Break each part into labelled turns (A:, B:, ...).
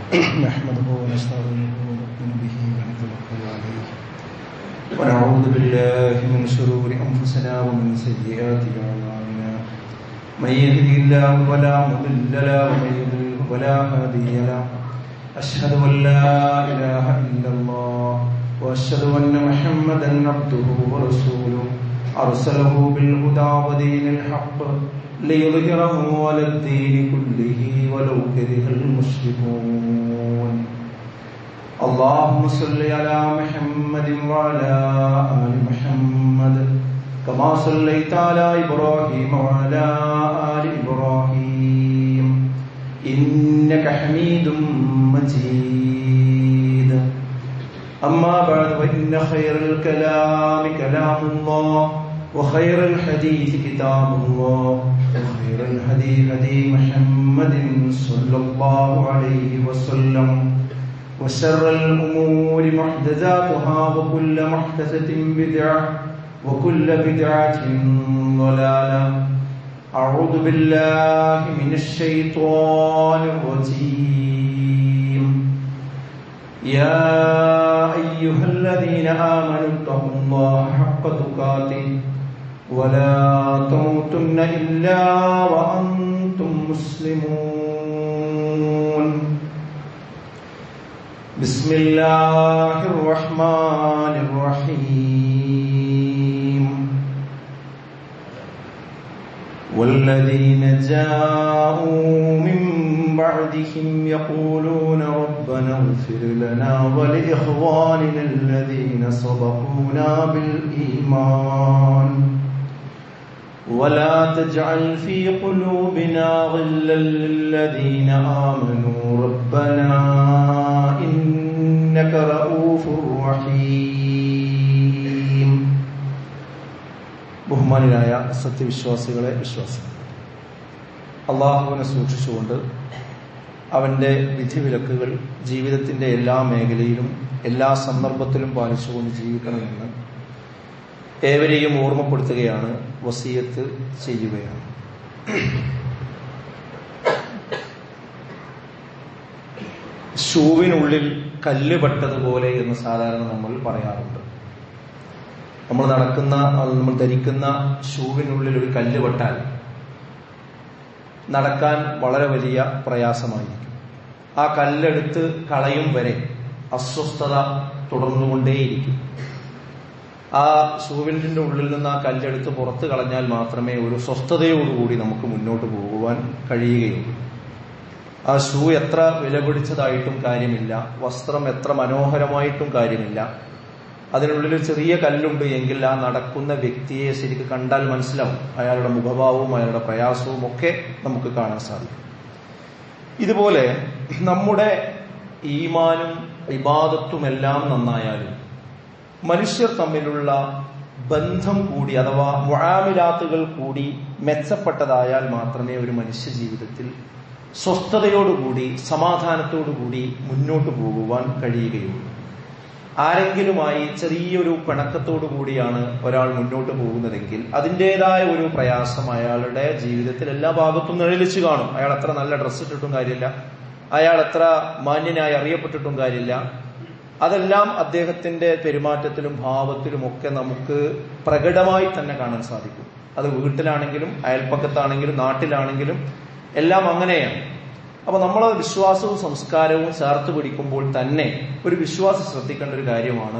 A: نحمده ونستعينه ونؤمن به ونتوكل عليه ونعوذ بالله من شرور انفسنا ومن سيئات اعمالنا من يهده الله فلا مضل له ومن يضلل فلا هادي له اشهد ان لا اله الا الله واشهد ان محمدا عبده ورسوله ارسله بالهدى ودين الحق ليظهره على الدين كله ولو كره المشركون اللهم صل على محمد وعلى ال محمد كما صليت على ابراهيم وعلى ال ابراهيم انك حميد مجيد اما بعد فان خير الكلام كلام الله وخير الحديث كتاب الله وخير الهدي هدي محمد صلى الله عليه وسلم وشر الأمور محدثاتها وكل محدثة بدعة وكل بدعة ضلالة أعوذ بالله من الشيطان الرجيم يا أيها الذين آمنوا اتقوا الله حق تقاته ولا تموتن إلا وأنتم مسلمون بسم الله الرحمن الرحيم والذين جاءوا من بعدهم يقولون ربنا اغفر لنا ولإخواننا الذين سبقونا بالإيمان ولا تجعل في قلوبنا غلا للذين آمنوا ربنا إنك رؤوف رحيم ബഹുമാനായ സത്യവിശ്വാസികളെ വിശ്വാസം അള്ളാഹുവിനെ സൂക്ഷിച്ചുകൊണ്ട് അവന്റെ വിധിവിലക്കുകൾ ജീവിതത്തിന്റെ എല്ലാ മേഖലയിലും എല്ലാ സന്ദർഭത്തിലും പാലിച്ചുകൊണ്ട് ജീവിക്കണമെന്ന് ഏവരെയും ഓർമ്മപ്പെടുത്തുകയാണ് വസീയത്ത് ചെയ്യുകയാണ് ഷൂവിനുള്ളിൽ കല്ല് പെട്ടതുപോലെ എന്ന് സാധാരണ നമ്മൾ പറയാറുണ്ട് നമ്മൾ നടക്കുന്ന നമ്മൾ ധരിക്കുന്ന ഷൂവിനുള്ളിൽ ഒരു കല്ല് പെട്ടാൽ നടക്കാൻ വളരെ വലിയ പ്രയാസമായിരിക്കും ആ കല്ലെടുത്ത് കളയും വരെ അസ്വസ്ഥത തുടർന്നുകൊണ്ടേയിരിക്കും ആ ഷൂവിൻ്റെ ഉള്ളിൽ നിന്ന് ആ കല്ലെടുത്ത് പുറത്ത് കളഞ്ഞാൽ മാത്രമേ ഒരു സ്വസ്ഥതയോടുകൂടി നമുക്ക് മുന്നോട്ട് പോകുവാൻ കഴിയുകയുള്ളൂ ആ ഷൂ എത്ര വില പിടിച്ചതായിട്ടും കാര്യമില്ല വസ്ത്രം എത്ര മനോഹരമായിട്ടും കാര്യമില്ല അതിനുള്ളിൽ ചെറിയ കല്ലുണ്ട് എങ്കിൽ ആ നടക്കുന്ന വ്യക്തിയെ ശരിക്ക് കണ്ടാൽ മനസ്സിലാവും അയാളുടെ മുഖഭാവവും അയാളുടെ പ്രയാസവും ഒക്കെ നമുക്ക് കാണാൻ സാധിക്കും ഇതുപോലെ നമ്മുടെ ഈമാനും ഇബാദത്തുമെല്ലാം നന്നായാലും മനുഷ്യർ തമ്മിലുള്ള ബന്ധം കൂടി അഥവാ മുഴാമിലാത്തുകൾ കൂടി മെച്ചപ്പെട്ടതായാൽ മാത്രമേ ഒരു മനുഷ്യ ജീവിതത്തിൽ സ്വസ്ഥതയോടുകൂടി സമാധാനത്തോടുകൂടി മുന്നോട്ട് പോകുവാൻ കഴിയുകയുള്ളൂ ആരെങ്കിലുമായി ചെറിയൊരു പിണക്കത്തോടു കൂടിയാണ് ഒരാൾ മുന്നോട്ട് പോകുന്നതെങ്കിൽ അതിൻ്റെതായ ഒരു പ്രയാസം അയാളുടെ ജീവിതത്തിൽ എല്ലാ ഭാഗത്തും നിഴലിച്ചു കാണും അയാൾ എത്ര നല്ല ഡ്രസ്സ് ഇട്ടിട്ടും കാര്യമില്ല അയാൾ എത്ര മാന്യനായി അറിയപ്പെട്ടിട്ടും കാര്യമില്ല അതെല്ലാം അദ്ദേഹത്തിന്റെ പെരുമാറ്റത്തിലും ഭാവത്തിലും ഒക്കെ നമുക്ക് പ്രകടമായി തന്നെ കാണാൻ സാധിക്കും അത് വീട്ടിലാണെങ്കിലും അയൽപ്പക്കത്താണെങ്കിലും നാട്ടിലാണെങ്കിലും എല്ലാം അങ്ങനെയാണ് അപ്പൊ നമ്മൾ വിശ്വാസവും സംസ്കാരവും ചേർത്ത് പിടിക്കുമ്പോൾ തന്നെ ഒരു വിശ്വാസം ശ്രദ്ധിക്കേണ്ട ഒരു കാര്യമാണ്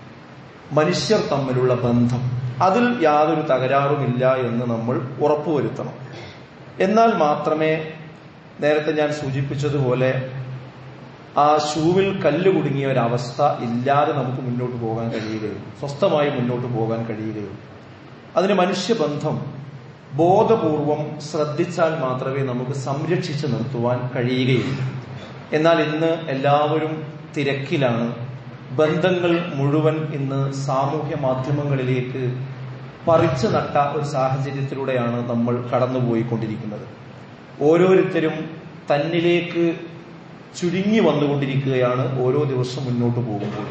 A: മനുഷ്യർ തമ്മിലുള്ള ബന്ധം അതിൽ യാതൊരു തകരാറുമില്ല എന്ന് നമ്മൾ ഉറപ്പുവരുത്തണം എന്നാൽ മാത്രമേ നേരത്തെ ഞാൻ സൂചിപ്പിച്ചതുപോലെ ആ ഷൂവിൽ കല്ല് കുടുങ്ങിയ ഒരവസ്ഥ ഇല്ലാതെ നമുക്ക് മുന്നോട്ട് പോകാൻ കഴിയുകയുള്ളൂ സ്വസ്ഥമായി മുന്നോട്ട് പോകാൻ കഴിയുകയുള്ളൂ അതിന് മനുഷ്യബന്ധം ബോധപൂർവം ശ്രദ്ധിച്ചാൽ മാത്രമേ നമുക്ക് സംരക്ഷിച്ചു നിർത്തുവാൻ കഴിയുകയുള്ളൂ എന്നാൽ ഇന്ന് എല്ലാവരും തിരക്കിലാണ് ബന്ധങ്ങൾ മുഴുവൻ ഇന്ന് സാമൂഹ്യ മാധ്യമങ്ങളിലേക്ക് പറിച്ചു നട്ട ഒരു സാഹചര്യത്തിലൂടെയാണ് നമ്മൾ കടന്നുപോയിക്കൊണ്ടിരിക്കുന്നത് ഓരോരുത്തരും തന്നിലേക്ക് ചുരുങ്ങി വന്നുകൊണ്ടിരിക്കുകയാണ് ഓരോ ദിവസം മുന്നോട്ട് പോകുമ്പോൾ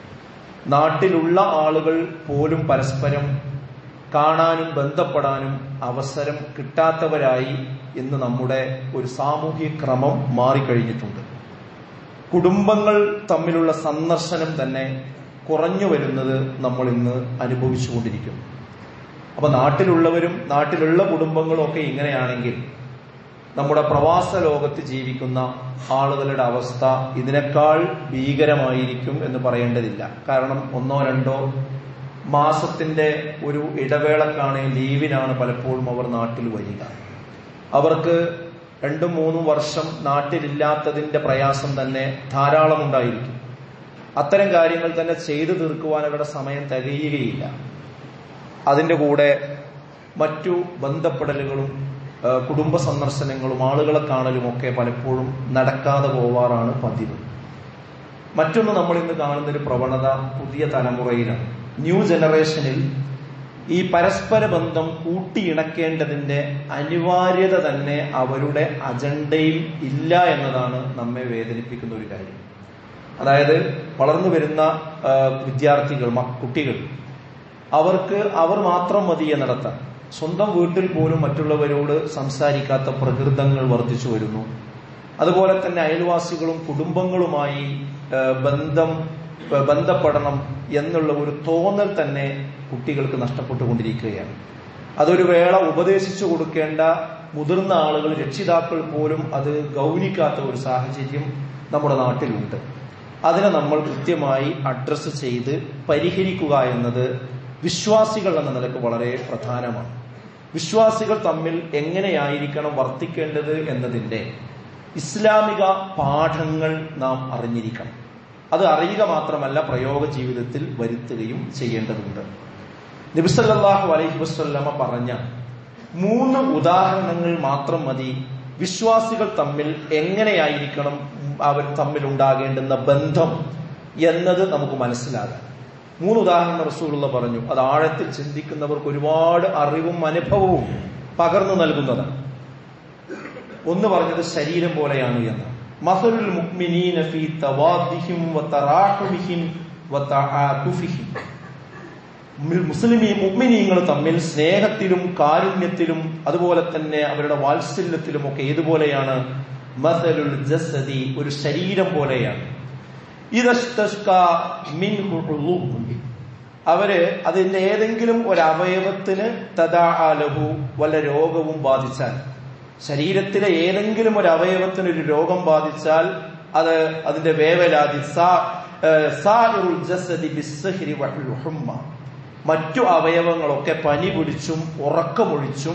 A: നാട്ടിലുള്ള ആളുകൾ പോലും പരസ്പരം കാണാനും ബന്ധപ്പെടാനും അവസരം കിട്ടാത്തവരായി ഇന്ന് നമ്മുടെ ഒരു സാമൂഹ്യ ക്രമം മാറിക്കഴിഞ്ഞിട്ടുണ്ട് കുടുംബങ്ങൾ തമ്മിലുള്ള സന്ദർശനം തന്നെ കുറഞ്ഞു വരുന്നത് നമ്മൾ ഇന്ന് അനുഭവിച്ചുകൊണ്ടിരിക്കുന്നു അപ്പൊ നാട്ടിലുള്ളവരും നാട്ടിലുള്ള കുടുംബങ്ങളും ഒക്കെ ഇങ്ങനെയാണെങ്കിൽ നമ്മുടെ പ്രവാസ ലോകത്ത് ജീവിക്കുന്ന ആളുകളുടെ അവസ്ഥ ഇതിനേക്കാൾ ഭീകരമായിരിക്കും എന്ന് പറയേണ്ടതില്ല കാരണം ഒന്നോ രണ്ടോ മാസത്തിന്റെ ഒരു ഇടവേളക്കാണ് ലീവിനാണ് പലപ്പോഴും അവർ നാട്ടിൽ വരിക അവർക്ക് രണ്ടും മൂന്നും വർഷം നാട്ടിലില്ലാത്തതിന്റെ പ്രയാസം തന്നെ ധാരാളം ഉണ്ടായിരിക്കും അത്തരം കാര്യങ്ങൾ തന്നെ ചെയ്തു തീർക്കുവാൻ അവരുടെ സമയം തികയുകയില്ല അതിന്റെ കൂടെ മറ്റു ബന്ധപ്പെടലുകളും ആ, കുടുംബ സന്ദർശനങ്ങളും ആളുകളെ കാണലും ഒക്കെ പലപ്പോഴും നടക്കാതെ പോവാറാണ് പതിവ് മറ്റൊന്ന് നമ്മൾ ഇന്ന് കാണുന്ന ഒരു പ്രവണത പുതിയ തലമുറയിലാണ് ന്യൂ ജനറേഷനിൽ ഈ പരസ്പര ബന്ധം കൂട്ടിയിണക്കേണ്ടതിന്റെ അനിവാര്യത തന്നെ അവരുടെ അജണ്ടയിൽ ഇല്ല എന്നതാണ് നമ്മെ വേദനിപ്പിക്കുന്ന ഒരു കാര്യം അതായത് വളർന്നു വരുന്ന ആ, വിദ്യാർത്ഥികൾ മ- കുട്ടികൾ അവർക്ക് അവർ മാത്രം മതിയെ നടത്താൻ സ്വന്തം വീട്ടിൽ പോലും മറ്റുള്ളവരോട് സംസാരിക്കാത്ത പ്രകൃതങ്ങൾ വർദ്ധിച്ചു വരുന്നു അതുപോലെ തന്നെ അയൽവാസികളും കുടുംബങ്ങളുമായി ആ, ബന്ധം ആ, ബന്ധപ്പെടണം എന്നുള്ള ഒരു തോന്നൽ തന്നെ കുട്ടികൾക്ക് നഷ്ടപ്പെട്ടുകൊണ്ടിരിക്കുകയാണ് അതൊരു വേള ഉപദേശിച്ചു കൊടുക്കേണ്ട മുതിർന്ന ആളുകൾ രക്ഷിതാക്കൾ പോലും അത് ഗൗനിക്കാത്ത ഒരു സാഹചര്യം നമ്മുടെ നാട്ടിലുണ്ട് അതിനെ നമ്മൾ കൃത്യമായി അഡ്രസ്സ് ചെയ്ത് പരിഹരിക്കുക എന്നത് വിശ്വാസികൾ എന്ന നിലക്ക് വളരെ പ്രധാനമാണ് വിശ്വാസികൾ തമ്മിൽ എങ്ങനെയായിരിക്കണം വർത്തിക്കേണ്ടത് എന്നതിന്റെ ഇസ്ലാമിക പാഠങ്ങൾ നാം അറിഞ്ഞിരിക്കണം അത് അറിയുക മാത്രമല്ല പ്രയോഗ ജീവിതത്തിൽ വരുത്തുകയും ചെയ്യേണ്ടതുണ്ട് നബിസല്ലാഹു അലൈഹി വസ്ല്ലമ പറഞ്ഞ മൂന്ന് ഉദാഹരണങ്ങൾ മാത്രം മതി വിശ്വാസികൾ തമ്മിൽ എങ്ങനെയായിരിക്കണം അവർ തമ്മിൽ ഉണ്ടാകേണ്ടുന്ന ബന്ധം എന്നത് നമുക്ക് മനസ്സിലാകാം മൂന്ന് ഉദാഹരണം റസൂലുള്ള പറഞ്ഞു അത് ആഴത്തിൽ ചിന്തിക്കുന്നവർക്ക് ഒരുപാട് അറിവും അനുഭവവും പകർന്നു നൽകുന്നതാണ് ഒന്ന് പറഞ്ഞത് ശരീരം പോലെയാണ് എന്ന് മസലുൽ മുഅ്മിനീന ഫീ തവാദിഹിം വതറാഹുമിഹിം വതആതുഫിഹിം മുസ്ലിമീ മുഅ്മിനീങ്ങൾ തമ്മിൽ സ്നേഹത്തിലും കാരുണ്യത്തിലും അതുപോലെ തന്നെ അവരുടെ വാത്സല്യത്തിലും ഒക്കെ ഏതുപോലെയാണ് മസലുൽ ജസദി ഒരു ശരീരം പോലെയാണ് ഇതസ്തസ്ക മിൻഹു ഉളൂബ്. അവര് അതിന്റെ ഏതെങ്കിലും ഒരു അവയവത്തിന് തദാലഹു വല്ല രോഗവും ബാധിച്ചാൽ ശരീരത്തിലെ ഏതെങ്കിലും ഒരു അവയവത്തിന് ഒരു രോഗം ബാധിച്ചാൽ അത് അതിന്റെ വേവലാതി സാ- ഏഹ് സാഇറുൽ ജസദി ബിസ്സഹ്രി വൽ ഹുമ്മ. മറ്റു അവയവങ്ങളൊക്കെ പനി പിടിച്ചും ഉറക്കമൊഴിച്ചും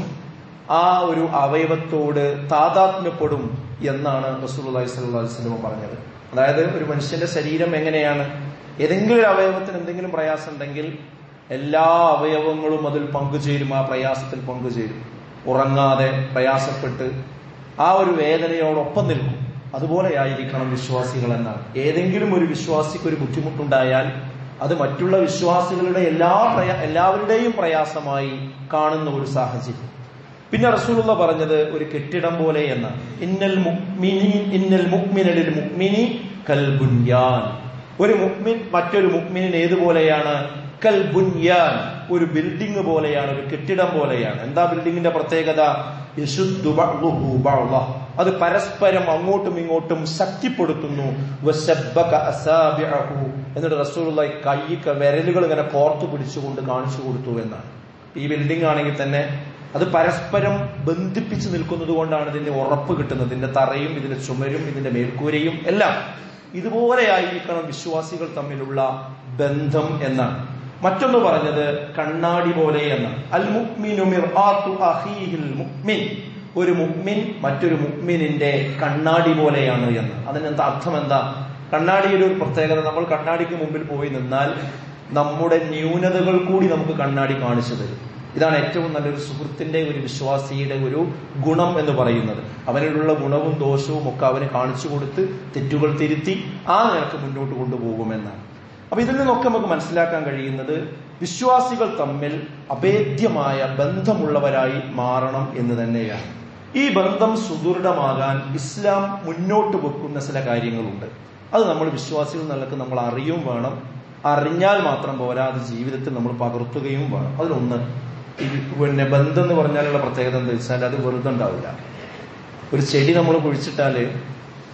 A: ആ ഒരു അവയവത്തോട് താതാത്മ്യപ്പെടും എന്നാണ് റസൂലുള്ളാഹി സ്വല്ലല്ലാഹു അലൈഹി വസല്ലം പറഞ്ഞത് അതായത് ഒരു മനുഷ്യന്റെ ശരീരം എങ്ങനെയാണ് ഏതെങ്കിലും ഒരു അവയവത്തിന് എന്തെങ്കിലും പ്രയാസം ഉണ്ടെങ്കിൽ എല്ലാ അവയവങ്ങളും അതിൽ പങ്കുചേരും ആ പ്രയാസത്തിൽ പങ്കുചേരും ഉറങ്ങാതെ പ്രയാസപ്പെട്ട് ആ ഒരു വേദനയോടൊപ്പം നിൽക്കും അതുപോലെയായിരിക്കണം വിശ്വാസികൾ എന്നാണ് ഏതെങ്കിലും ഒരു വിശ്വാസിക്ക് ഒരു ബുദ്ധിമുട്ടുണ്ടായാൽ അത് മറ്റുള്ള വിശ്വാസികളുടെ എല്ലാ പ്രയാ എല്ലാവരുടെയും പ്രയാസമായി കാണുന്ന ഒരു സാഹചര്യം പിന്നെ റസൂലുള്ള പറഞ്ഞത് ഒരു കെട്ടിടം പോലെ എന്നാണ് ഇന്നൽ മുഅ്മിനി ഇന്നൽ മുഅ്മിനലിൽ മുഅ്മിനി കൽ ബുൻയാൻ ഒരു മുഅ്മിൻ മറ്റൊരു മുഅ്മിനിന് ഏതുപോലെയാണ് കൽ ബുൻയാൻ ഒരു ബിൽഡിംഗ് പോലെയാണ് ഒരു കെട്ടിടം പോലെയാണ് എന്താ ബിൽഡിങ്ങിന്റെ പ്രത്യേകത യശുദ്ദു ബഅ്ദുഹു ബഅ്ദ. അത് പരസ്പരം അങ്ങോട്ടും ഇങ്ങോട്ടും ശക്തിപ്പെടുത്തുന്നു വശബ്ബക അസാബിഅഹു. എന്നിട്ട് റസൂലുള്ള കൈ വിരലുകൾ ഇങ്ങനെ കോർത്തു പിടിച്ചുകൊണ്ട് കാണിച്ചു കൊടുത്തു എന്നാണ് ഈ ബിൽഡിംഗ് ആണെങ്കിൽ തന്നെ അത് പരസ്പരം ബന്ധിപ്പിച്ച് നിൽക്കുന്നത് കൊണ്ടാണ് ഇതിന്റെ ഉറപ്പ് കിട്ടുന്നത് ഇതിന്റെ തറയും ഇതിന്റെ ചുമരും ഇതിന്റെ മേൽക്കൂരയും എല്ലാം ഇതുപോലെയായിരിക്കണം വിശ്വാസികൾ തമ്മിലുള്ള ബന്ധം എന്നാണ് മറ്റൊന്ന് പറഞ്ഞത് കണ്ണാടി പോലെ എന്നാണ് അൽ മുഅ്മിനു മിർആത്തു അഖീഹിൽ മുഅ്മിൻ ഒരു മുഅ്മിൻ മറ്റൊരു മുഅ്മിനിന്റെ കണ്ണാടി പോലെയാണ് എന്ന് അതിനെന്താ അർത്ഥം എന്താ കണ്ണാടിയുടെ ഒരു പ്രത്യേകത നമ്മൾ കണ്ണാടിക്ക് മുമ്പിൽ പോയി നിന്നാൽ നമ്മുടെ ന്യൂനതകൾ കൂടി നമുക്ക് കണ്ണാടി കാണിച്ചു തരും ഇതാണ് ഏറ്റവും നല്ലൊരു സുഹൃത്തിന്റെ ഒരു വിശ്വാസിയുടെ ഒരു ഗുണം എന്ന് പറയുന്നത് അവനിലുള്ള ഗുണവും ദോഷവും ഒക്കെ അവന് കാണിച്ചു കൊടുത്ത് തെറ്റുകൾ തിരുത്തി ആ നിലക്ക് മുന്നോട്ട് കൊണ്ടുപോകുമെന്നാണ് അപ്പൊ ഇതിൽ നിന്നൊക്കെ നമുക്ക് മനസ്സിലാക്കാൻ കഴിയുന്നത് വിശ്വാസികൾ തമ്മിൽ അഭേദ്യമായ ബന്ധമുള്ളവരായി മാറണം എന്ന് തന്നെയാണ് ഈ ബന്ധം സുദൃഢമാകാൻ ഇസ്ലാം മുന്നോട്ട് വെക്കുന്ന ചില കാര്യങ്ങളുണ്ട് അത് നമ്മൾ വിശ്വാസികൾ നിലക്ക് നമ്മൾ അറിയും വേണം അറിഞ്ഞാൽ മാത്രം പോരാ അത് ജീവിതത്തിൽ നമ്മൾ പകർത്തുകയും വേണം അതിലൊന്ന് ഈ പിന്നെ ബന്ധം എന്ന് പറഞ്ഞാലുള്ള പ്രത്യേകത എന്താ വെച്ചാൽ അത് വെറുതെ ഉണ്ടാവില്ല ഒരു ചെടി നമ്മൾ കുഴിച്ചിട്ടാല്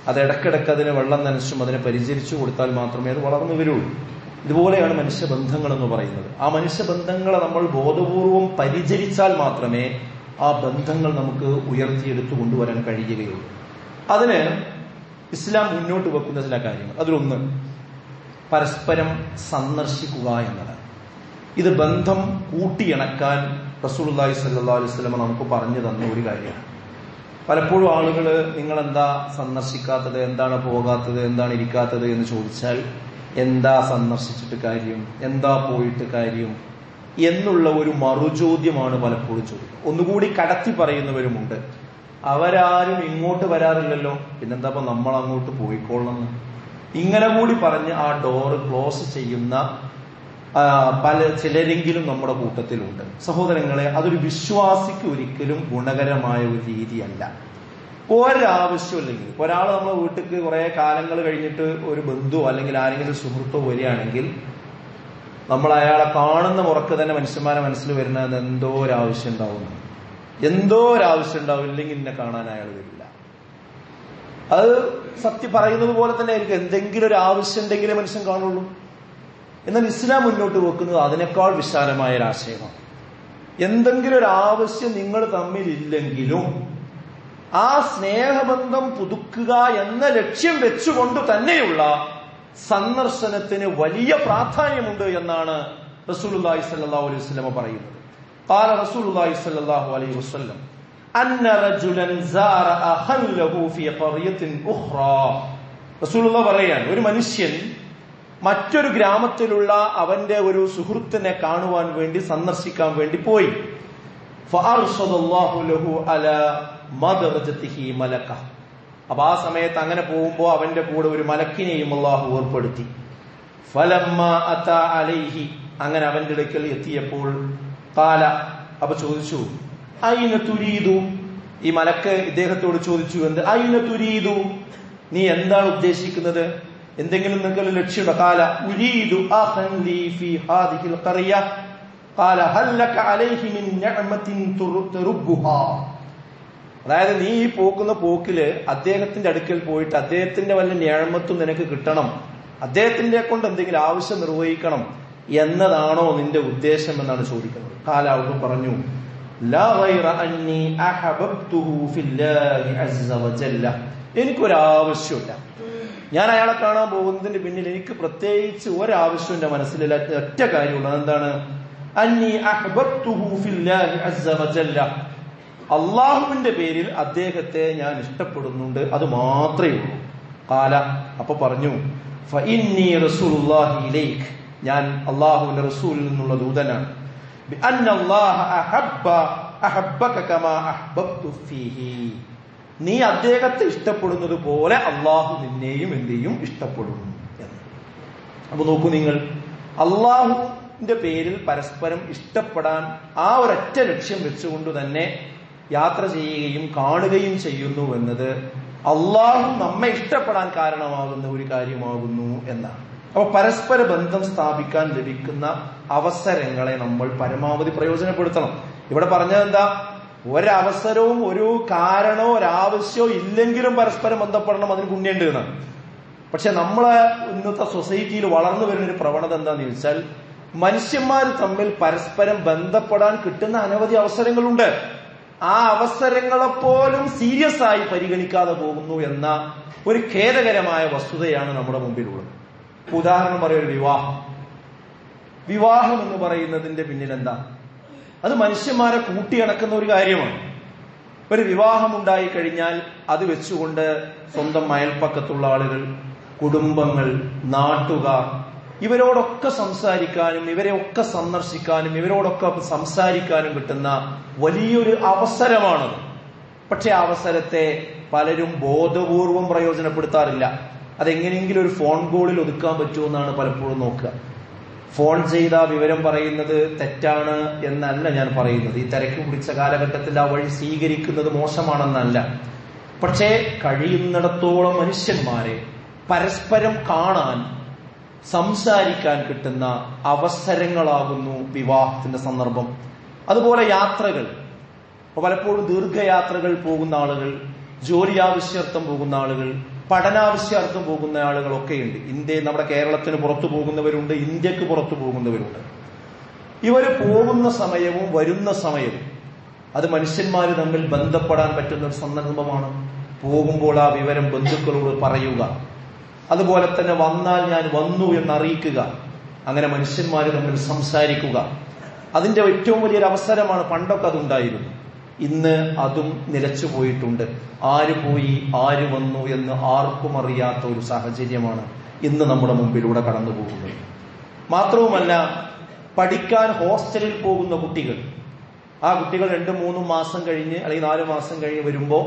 A: അത് ഇടക്കിടക്ക് അതിന് വെള്ളം നനച്ചും അതിനെ പരിചരിച്ചു കൊടുത്താൽ മാത്രമേ അത് വളർന്നു വരുള്ളൂ ഇതുപോലെയാണ് മനുഷ്യബന്ധങ്ങൾ എന്ന് പറയുന്നത് ആ മനുഷ്യബന്ധങ്ങളെ നമ്മൾ ബോധപൂർവം പരിചരിച്ചാൽ മാത്രമേ ആ ബന്ധങ്ങൾ നമുക്ക് ഉയർത്തിയെടുത്തു കൊണ്ടുവരാൻ കഴിയുകയുള്ളൂ അതിന് ഇസ്ലാം മുന്നോട്ട് വെക്കുന്ന ചില കാര്യങ്ങൾ അതിലൊന്ന് പരസ്പരം സന്ദർശിക്കുക എന്നതാണ് ഇത് ബന്ധം കൂട്ടിയിണക്കാൻ റസൂലുള്ളാഹി സ്വല്ലല്ലാഹു അലൈഹി വസല്ലം നമുക്ക് പറഞ്ഞു തന്ന ഒരു കാര്യമാണ് പലപ്പോഴും ആളുകൾ നിങ്ങൾ എന്താ സന്ദർശിക്കാത്തത് എന്താണ് പോകാത്തത് എന്താണ് ഇരിക്കാത്തത് എന്ന് ചോദിച്ചാൽ എന്താ സന്ദർശിച്ചിട്ട് കാര്യം എന്താ പോയിട്ട് കാര്യം എന്നുള്ള ഒരു മറുചോദ്യമാണ് പലപ്പോഴും ചോദിക്കുന്നത് ഒന്നുകൂടി കടത്തി പറയുന്നവരുമുണ്ട് അവരാരും ഇങ്ങോട്ട് വരാറില്ലല്ലോ പിന്നെന്താ ഇപ്പൊ നമ്മൾ അങ്ങോട്ട് പോയിക്കൊള്ളണം ഇങ്ങനെ കൂടി പറഞ്ഞ് ആ ഡോറ് ക്ലോസ് ചെയ്യുന്ന ആ, പല ചിലരെങ്കിലും നമ്മുടെ കൂട്ടത്തിലുണ്ട് സഹോദരങ്ങളെ അതൊരു വിശ്വാസിക്ക് ഒരിക്കലും ഗുണകരമായ ഒരു രീതിയല്ല ഒരാവശ്യമില്ലെങ്കിൽ ഇപ്പൊ ഒരാൾ നമ്മളെ വീട്ടിലേക്ക് കുറെ കാലങ്ങൾ കഴിഞ്ഞിട്ട് ഒരു ബന്ധുവോ അല്ലെങ്കിൽ ആരെങ്കിലും സുഹൃത്തോ വരികയാണെങ്കിൽ നമ്മൾ അയാളെ കാണുന്ന മുറക്ക് തന്നെ മനുഷ്യന്മാരെ മനസ്സിൽ വരുന്നത് എന്തോ ഒരു ആവശ്യം ഉണ്ടാവുന്നു എന്തോ ഒരു ആവശ്യം ഉണ്ടാവും ഇല്ലെങ്കിൽ എന്നെ കാണാൻ അയാൾ വരില്ല അത് സത്യം പറയുന്നത് പോലെ തന്നെ ആയിരിക്കും എന്തെങ്കിലും ഒരു ആവശ്യം ഉണ്ടെങ്കിലേ മനുഷ്യൻ കാണുള്ളൂ എന്നാൽ ഇസ്ലാം മുന്നോട്ട് വെക്കുന്നത് അതിനേക്കാൾ വിശാലമായ ഒരു ആശയമാണ് എന്തെങ്കിലും ഒരു ആവശ്യം നിങ്ങൾ തമ്മിൽ ഇല്ലെങ്കിലും ആ സ്നേഹബന്ധം പുതുക്കുക എന്ന ലക്ഷ്യം വെച്ചുകൊണ്ട് തന്നെയുള്ള സന്ദർശനത്തിന് വലിയ പ്രാധാന്യമുണ്ട് എന്നാണ് റസൂലുള്ളാഹി സ്വല്ലല്ലാഹു അലൈഹി വസല്ലം പറയുന്നത് قال رسول الله صلى الله عليه وسلم أن رجلا زار أخا له في قرية أخرى رسول الله പറയാൻ ഒരു മനുഷ്യൻ മറ്റൊരു ഗ്രാമത്തിലുള്ള അവന്റെ ഒരു സുഹൃത്തിനെ കാണുവാൻ വേണ്ടി സന്ദർശിക്കാൻ വേണ്ടി പോയി فأرشد الله له على مدرجته ملكه അപ്പൊ ആ സമയത്ത് അങ്ങനെ പോകുമ്പോ അവന്റെ കൂടെ ഒരു മലക്കിനെയും അള്ളാഹു ഏർപ്പെടുത്തി ഫലമ്മ അത അലൈഹി അങ്ങനെ അവന്റെ അടുക്കൽ എത്തിയപ്പോൾ കാല അപ്പൊ ചോദിച്ചു അയിന തുരീതു ഈ മലക്ക് ഇദ്ദേഹത്തോട് ചോദിച്ചു എന്ത് അയിന തുരീതു നീ എന്താണ് ഉദ്ദേശിക്കുന്നത് എന്തെങ്കിലും നിങ്ങൾക്ക് ലക്ഷ്യമുണ്ടോ കാല ഉരീദു അഖൻ ലീ ഫീ ഹാദിഹിൽ ഖറിയ ഖാല ഹൽ ലക അലൈഹി മിൻ നിഅമത്തിൻ തുറു- തുറുബ്ബുഹാ അതായത് നീ ഈ പോക്കുന്ന പോക്കില് അദ്ദേഹത്തിന്റെ അടുക്കൽ പോയിട്ട് അദ്ദേഹത്തിന്റെ വല്ല ഞാഴ്മത്തും നിനക്ക് കിട്ടണം അദ്ദേഹത്തിന്റെ കൊണ്ട് എന്തെങ്കിലും ആവശ്യം നിർവഹിക്കണം എന്നതാണോ നിന്റെ ഉദ്ദേശം എന്നാണ് ചോദിക്കുന്നത് കാലാവുകൾ പറഞ്ഞു "ലാ ഗൈറ അന്നി അഹബബ്തുഹു ഫില്ലാഹി അസ്സ വജല്ല." എനിക്കൊരാവശ്യമില്ല ഞാൻ അയാളെ കാണാൻ പോകുന്നതിന്റെ പിന്നിൽ എനിക്ക് പ്രത്യേകിച്ച് ഒരാവശ്യം എന്റെ മനസ്സിലില്ല ഒറ്റ കാര്യമുള്ളൂ അതെന്താണ് അന്നി അഹ്ബബ്തുഹു ഫില്ലാഹി അസ്സ വജല്ല അള്ളാഹുവിന്റെ പേരിൽ അദ്ദേഹത്തെ ഞാൻ ഇഷ്ടപ്പെടുന്നുണ്ട് അത് മാത്രമേ ഉള്ളൂ കാല അപ്പൊ പറഞ്ഞു "ഫഇന്നി റസൂലുള്ളാഹി ഇലൈക്." ഞാൻ അള്ളാഹുവിന്റെ റസൂലിൽ നിന്നുള്ള ദൂതനാണ് ബിഅന്ന അല്ലാഹ അഹബ്ബ അഹബ്ബക കമാ അഹ്ബബ്തു ഫീഹി. നീ അദ്ദേഹത്തെ ഇഷ്ടപ്പെടുന്നത് പോലെ അള്ളാഹു നിന്നെയും എന്റെയും ഇഷ്ടപ്പെടുന്നു എന്ന് അപ്പൊ നോക്കൂ നിങ്ങൾ അള്ളാഹുവിന്റെ പേരിൽ പരസ്പരം ഇഷ്ടപ്പെടാൻ ആ ഒരൊറ്റ ലക്ഷ്യം വെച്ചുകൊണ്ട് തന്നെ യാത്ര ചെയ്യുകയും കാണുകയും ചെയ്യുന്നു എന്നത് അള്ളാഹു നമ്മെ ഇഷ്ടപ്പെടാൻ കാരണമാകുന്ന ഒരു കാര്യമാകുന്നു എന്നാണ് അപ്പൊ പരസ്പര ബന്ധം സ്ഥാപിക്കാൻ ലഭിക്കുന്ന അവസരങ്ങളെ നമ്മൾ പരമാവധി പ്രയോജനപ്പെടുത്തണം ഇവിടെ പറഞ്ഞത് എന്താ ഒരവസരവും ഒരു കാരണോ ഒരാവശ്യമോ ഇല്ലെങ്കിലും പരസ്പരം ബന്ധപ്പെടണം അതിന് പുണ്യുണ്ട് എന്നാണ് പക്ഷെ നമ്മളെ ഇന്നത്തെ സൊസൈറ്റിയിൽ വളർന്നു വരുന്ന ഒരു പ്രവണത എന്താന്ന് ചോദിച്ചാൽ മനുഷ്യന്മാർ തമ്മിൽ പരസ്പരം ബന്ധപ്പെടാൻ കിട്ടുന്ന അനവധി അവസരങ്ങളുണ്ട് ആ അവസരങ്ങളെ പോലും സീരിയസ് ആയി പരിഗണിക്കാതെ പോകുന്നു എന്ന ഒരു ഖേദകരമായ വസ്തുതയാണ് നമ്മുടെ മുമ്പിലുള്ളത് ഉദാഹരണം പറയാം ഒരു വിവാഹം വിവാഹം എന്ന് പറയുന്നതിന്റെ പിന്നിൽ എന്താ അത് മനുഷ്യന്മാരെ കൂട്ടിയണക്കുന്ന ഒരു കാര്യമാണ് ഒരു വിവാഹം ഉണ്ടായി കഴിഞ്ഞാൽ അത് വെച്ചുകൊണ്ട് സ്വന്തം അയൽപ്പക്കത്തുള്ള ആളുകൾ കുടുംബങ്ങൾ നാട്ടുകാർ ഇവരോടൊക്കെ സംസാരിക്കാനും ഇവരെ ഒക്കെ സന്ദർശിക്കാനും ഇവരോടൊക്കെ സംസാരിക്കാനും കിട്ടുന്ന വലിയൊരു അവസരമാണത് പക്ഷെ ആ അവസരത്തെ പലരും ബോധപൂർവം പ്രയോജനപ്പെടുത്താറില്ല അതെങ്ങനെയെങ്കിലും ഒരു ഫോൺ കോളിൽ ഒതുക്കാൻ പറ്റുമെന്നാണ് പലപ്പോഴും നോക്കുക ഫോൺ ചെയ്ത വിവരം പറയുന്നത് തെറ്റാണ് എന്നല്ല ഞാൻ പറയുന്നത് ഈ തിരക്ക് പിടിച്ച കാലഘട്ടത്തിൽ ആ വഴി സ്വീകരിക്കുന്നത് മോശമാണെന്നല്ല പക്ഷേ കഴിയുന്നിടത്തോളം മനുഷ്യന്മാരെ പരസ്പരം കാണാൻ സംസാരിക്കാൻ കിട്ടുന്ന അവസരങ്ങളാകുന്നു വിവാഹത്തിന്റെ സന്ദർഭം അതുപോലെ യാത്രകൾ ഇപ്പൊ പലപ്പോഴും ദീർഘയാത്രകൾ പോകുന്ന ആളുകൾ ജോലി ആവശ്യാർത്ഥം പോകുന്ന ആളുകൾ പഠനാവശ്യാർത്ഥം പോകുന്ന ആളുകളൊക്കെയുണ്ട് ഇന്ത്യ നമ്മുടെ കേരളത്തിന് പുറത്തു പോകുന്നവരുണ്ട് ഇന്ത്യക്ക് പുറത്തു പോകുന്നവരുണ്ട് ഇവര് പോകുന്ന സമയവും വരുന്ന സമയവും അത് മനുഷ്യന്മാർ തമ്മിൽ ബന്ധപ്പെടാൻ പറ്റുന്ന ഒരു സന്ദർഭമാണ് പോകുമ്പോൾ ആ വിവരം ബന്ധുക്കളോട് പറയുക അതുപോലെ തന്നെ വന്നാൽ ഞാൻ വന്നു എന്ന് അറിയിക്കുക അങ്ങനെ മനുഷ്യന്മാർ തമ്മിൽ സംസാരിക്കുക അതിന്റെ ഏറ്റവും വലിയൊരു അവസരമാണ് പണ്ടൊക്കെ അതുണ്ടായിരുന്നു ഇന്ന് അതും നിലച്ചു പോയിട്ടുണ്ട് ആര് പോയി ആര് വന്നു എന്ന് ആർക്കും അറിയാത്ത ഒരു സാഹചര്യമാണ് ഇന്ന് നമ്മുടെ മുമ്പിലൂടെ കടന്നു പോകുന്നത് മാത്രവുമല്ല പഠിക്കാൻ ഹോസ്റ്റലിൽ പോകുന്ന കുട്ടികൾ ആ കുട്ടികൾ രണ്ടും മൂന്നും മാസം കഴിഞ്ഞ് അല്ലെങ്കിൽ നാല് മാസം കഴിഞ്ഞ് വരുമ്പോൾ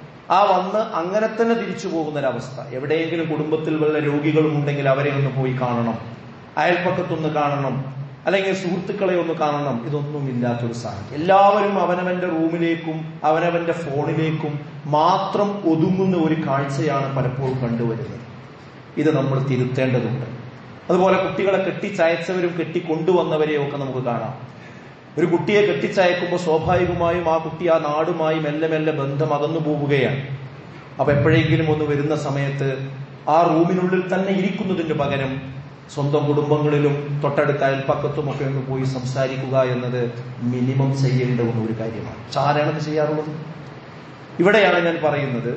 A: ആ വന്ന് അങ്ങനെ തന്നെ തിരിച്ചു പോകുന്ന ഒരവസ്ഥ എവിടെയെങ്കിലും കുടുംബത്തിൽ വല്ല രോഗികളും ഉണ്ടെങ്കിൽ അവരെ ഒന്ന് പോയി കാണണം അയൽപ്പക്കത്തൊന്ന് കാണണം അല്ലെങ്കിൽ സുഹൃത്തുക്കളെ ഒന്ന് കാണണം ഇതൊന്നും ഇല്ലാത്തൊരു സാഹചര്യം എല്ലാവരും അവനവന്റെ റൂമിലേക്കും അവനവന്റെ ഫോണിലേക്കും മാത്രം ഒതുങ്ങുന്ന ഒരു കാഴ്ചയാണ് പലപ്പോഴും കണ്ടുവരുന്നത് ഇത് നമ്മൾ തിരുത്തേണ്ടതുണ്ട് അതുപോലെ കുട്ടികളെ കെട്ടിച്ചയച്ചവരും കെട്ടിക്കൊണ്ടുവന്നവരെയും ഒക്കെ നമുക്ക് കാണാം ഒരു കുട്ടിയെ കെട്ടിച്ചയക്കുമ്പോൾ സ്വാഭാവികമായും ആ കുട്ടി ആ നാടുമായി മെല്ലെ മെല്ലെ ബന്ധം അകന്നു പോവുകയാണ് അപ്പൊ എപ്പോഴെങ്കിലും ഒന്ന് വരുന്ന സമയത്ത് ആ റൂമിനുള്ളിൽ തന്നെ ഇരിക്കുന്നതിന് പകരം സ്വന്തം കുടുംബങ്ങളിലും തൊട്ടടുത്ത അയൽപ്പക്കത്തും ഒക്കെ ഒന്ന് പോയി സംസാരിക്കുക എന്നത് മിനിമം ചെയ്യേണ്ട ഒരു കാര്യമാണ് ആരാണത് ചെയ്യാറുള്ളത് ഇവിടെയാണ് ഞാൻ പറയുന്നത്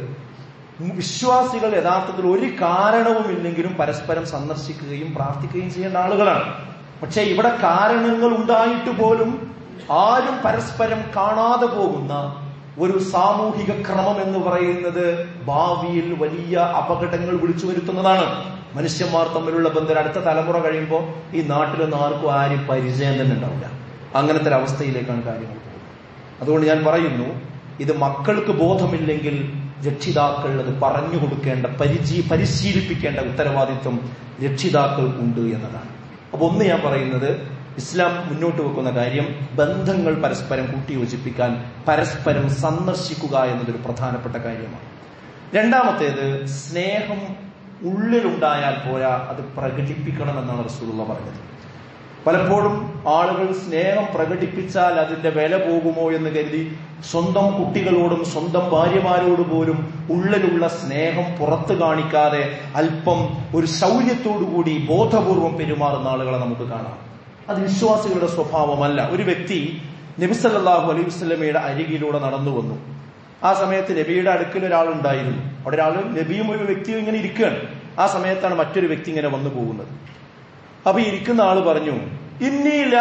A: വിശ്വാസികൾ യഥാർത്ഥത്തിൽ ഒരു കാരണവുമില്ലെങ്കിലും പരസ്പരം സന്ദർശിക്കുകയും പ്രാർത്ഥിക്കുകയും ചെയ്യേണ്ട ആളുകളാണ് പക്ഷെ ഇവിടെ കാരണങ്ങൾ ഉണ്ടായിട്ട് പോലും ആരും പരസ്പരം കാണാതെ പോകുന്ന ഒരു സാമൂഹിക ക്രമം എന്ന് പറയുന്നത് ഭാവിയിൽ വലിയ അപകടങ്ങൾ വിളിച്ചു വരുത്തുന്നതാണ് മനുഷ്യന്മാർ തമ്മിലുള്ള ബന്ധം അടുത്ത തലമുറ കഴിയുമ്പോൾ ഈ നാട്ടിലൊന്നും ആർക്കും ആരും പരിചയം തന്നെ ഉണ്ടാവില്ല അങ്ങനത്തെ ഒരു അവസ്ഥയിലേക്കാണ് കാര്യങ്ങൾ പോകുന്നത് അതുകൊണ്ട് ഞാൻ പറയുന്നു ഇത് മക്കൾക്ക് ബോധമില്ലെങ്കിൽ രക്ഷിതാക്കൾ അത് പറഞ്ഞു കൊടുക്കേണ്ട പരിചി പരിശീലിപ്പിക്കേണ്ട ഉത്തരവാദിത്വം രക്ഷിതാക്കൾക്കുണ്ട് എന്നതാണ് അപ്പൊ ഒന്ന് ഞാൻ പറയുന്നത് ഇസ്ലാം മുന്നോട്ട് വെക്കുന്ന കാര്യം ബന്ധങ്ങൾ പരസ്പരം കൂട്ടിയോജിപ്പിക്കാൻ പരസ്പരം സന്ദർശിക്കുക എന്നതൊരു പ്രധാനപ്പെട്ട കാര്യമാണ് രണ്ടാമത്തേത് സ്നേഹം ഉള്ളിലുണ്ടായാൽ പോരാ അത് പ്രകടിപ്പിക്കണം എന്നാണ് റസൂലുള്ള പറഞ്ഞത് പലപ്പോഴും ആളുകൾ സ്നേഹം പ്രകടിപ്പിച്ചാൽ അതിന്റെ വില പോകുമോ എന്ന് കരുതി സ്വന്തം കുട്ടികളോടും സ്വന്തം ഭാര്യമാരോട് പോലും ഉള്ളിലുള്ള സ്നേഹം പുറത്തു കാണിക്കാതെ അല്പം ഒരു ശൗര്യത്തോടുകൂടി ബോധപൂർവം പെരുമാറുന്ന ആളുകളെ നമുക്ക് കാണാം അത് വിശ്വാസികളുടെ സ്വഭാവമല്ല ഒരു വ്യക്തി നബിസല്ലാഹു അലൈഹി വസ്ലമയുടെ അരികിലൂടെ നടന്നു വന്നു ആ സമയത്ത് നബിയുടെ അടുക്കൽ ഒരാളുണ്ടായിരുന്നു അവിടെ ഒരാൾ നബിയും ഒരു വ്യക്തിയും ഇങ്ങനെ ഇരിക്കുകയാണ് ആ സമയത്താണ് മറ്റൊരു വ്യക്തി ഇങ്ങനെ വന്നു പോകുന്നത് അപ്പൊ ഇരിക്കുന്ന ആള് പറഞ്ഞു ഇന്നീല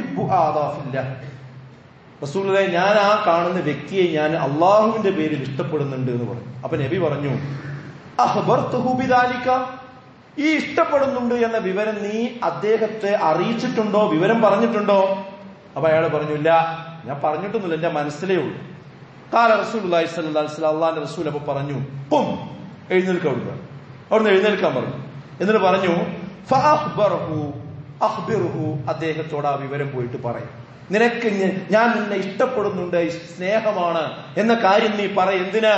A: റസൂലെ ഞാൻ ആ കാണുന്ന വ്യക്തിയെ ഞാൻ അള്ളാഹുവിന്റെ പേരിൽ ഇഷ്ടപ്പെടുന്നുണ്ട് എന്ന് പറഞ്ഞു അപ്പൊ നബി പറഞ്ഞു അഹ്ബർത്തുഹുബിദാലിക്ക ഈ ഇഷ്ടപ്പെടുന്നുണ്ട് എന്ന വിവരം നീ അദ്ദേഹത്തെ അറിയിച്ചിട്ടുണ്ടോ വിവരം പറഞ്ഞിട്ടുണ്ടോ അപ്പൊ അയാൾ പറഞ്ഞു ഇല്ല ഞാൻ പറഞ്ഞിട്ടൊന്നുമില്ല എന്റെ മനസ്സിലേ ഉള്ളൂ കാല റസൂൽ അള്ളാന്റെ റസൂൽ അപ്പൊ പറഞ്ഞു പും എഴുന്നേൽക്ക അവിടുന്ന് അവിടുന്ന് എഴുന്നേൽക്കാൻ പറഞ്ഞു എന്നിട്ട് പറഞ്ഞു അഹ്ബിറുഹു അദ്ദേഹത്തോട് ആ വിവരം പോയിട്ട് പറയും നിനക്ക് ഞാൻ നിന്നെ ഇഷ്ടപ്പെടുന്നുണ്ട് സ്നേഹമാണ് എന്ന കാര്യം നീ പറ എന്തിനാ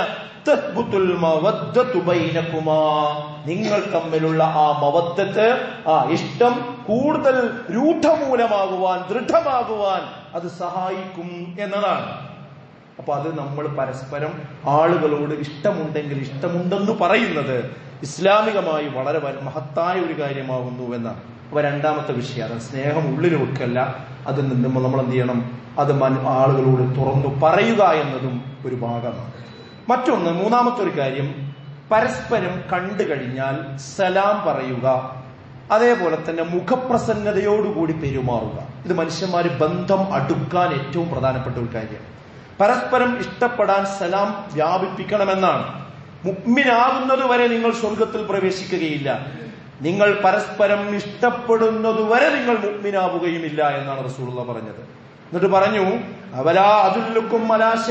A: നിങ്ങൾ തമ്മിലുള്ള ആ മവദ്ദത്ത് ആ ഇഷ്ടം കൂടുതൽ രൂഢമൂലമാകുവാൻ ദൃഢമാകുവാൻ അത് സഹായിക്കും എന്നതാണ് അപ്പൊ അത് നമ്മൾ പരസ്പരം ആളുകളോട് ഇഷ്ടമുണ്ടെങ്കിൽ ഇഷ്ടമുണ്ടെന്ന് പറയുന്നത് ഇസ്ലാമികമായി വളരെ മഹത്തായ ഒരു കാര്യമാകുന്നു എന്നാണ് അപ്പൊ രണ്ടാമത്തെ വിഷയം അത് സ്നേഹം ഉള്ളിൽ വെക്കല്ല അത് നമ്മൾ നമ്മൾ എന്ത് ചെയ്യണം അത് ആളുകളോട് തുറന്നു പറയുക എന്നതും ഒരു ഭാഗമാണ് മറ്റൊന്ന് മൂന്നാമത്തെ ഒരു കാര്യം പരസ്പരം കണ്ടു കഴിഞ്ഞാൽ സലാം പറയുക അതേപോലെ തന്നെ മുഖപ്രസന്നതയോടുകൂടി പെരുമാറുക ഇത് മനുഷ്യന്മാര് ബന്ധം അടുക്കാൻ ഏറ്റവും പ്രധാനപ്പെട്ട ഒരു കാര്യം പരസ്പരം ഇഷ്ടപ്പെടാൻ സലാം വ്യാപിപ്പിക്കണമെന്നാണ് മുഗ്മിനാകുന്നത് വരെ നിങ്ങൾ സ്വർഗത്തിൽ പ്രവേശിക്കുകയില്ല നിങ്ങൾ പരസ്പരം ഇഷ്ടപ്പെടുന്നതുവരെ നിങ്ങൾ മുഗ്മിനാവുകയുമില്ല എന്നാണ് റസൂള്ള പറഞ്ഞത് എന്നിട്ട് പറഞ്ഞു അവലാ അതുല്ലുക്കും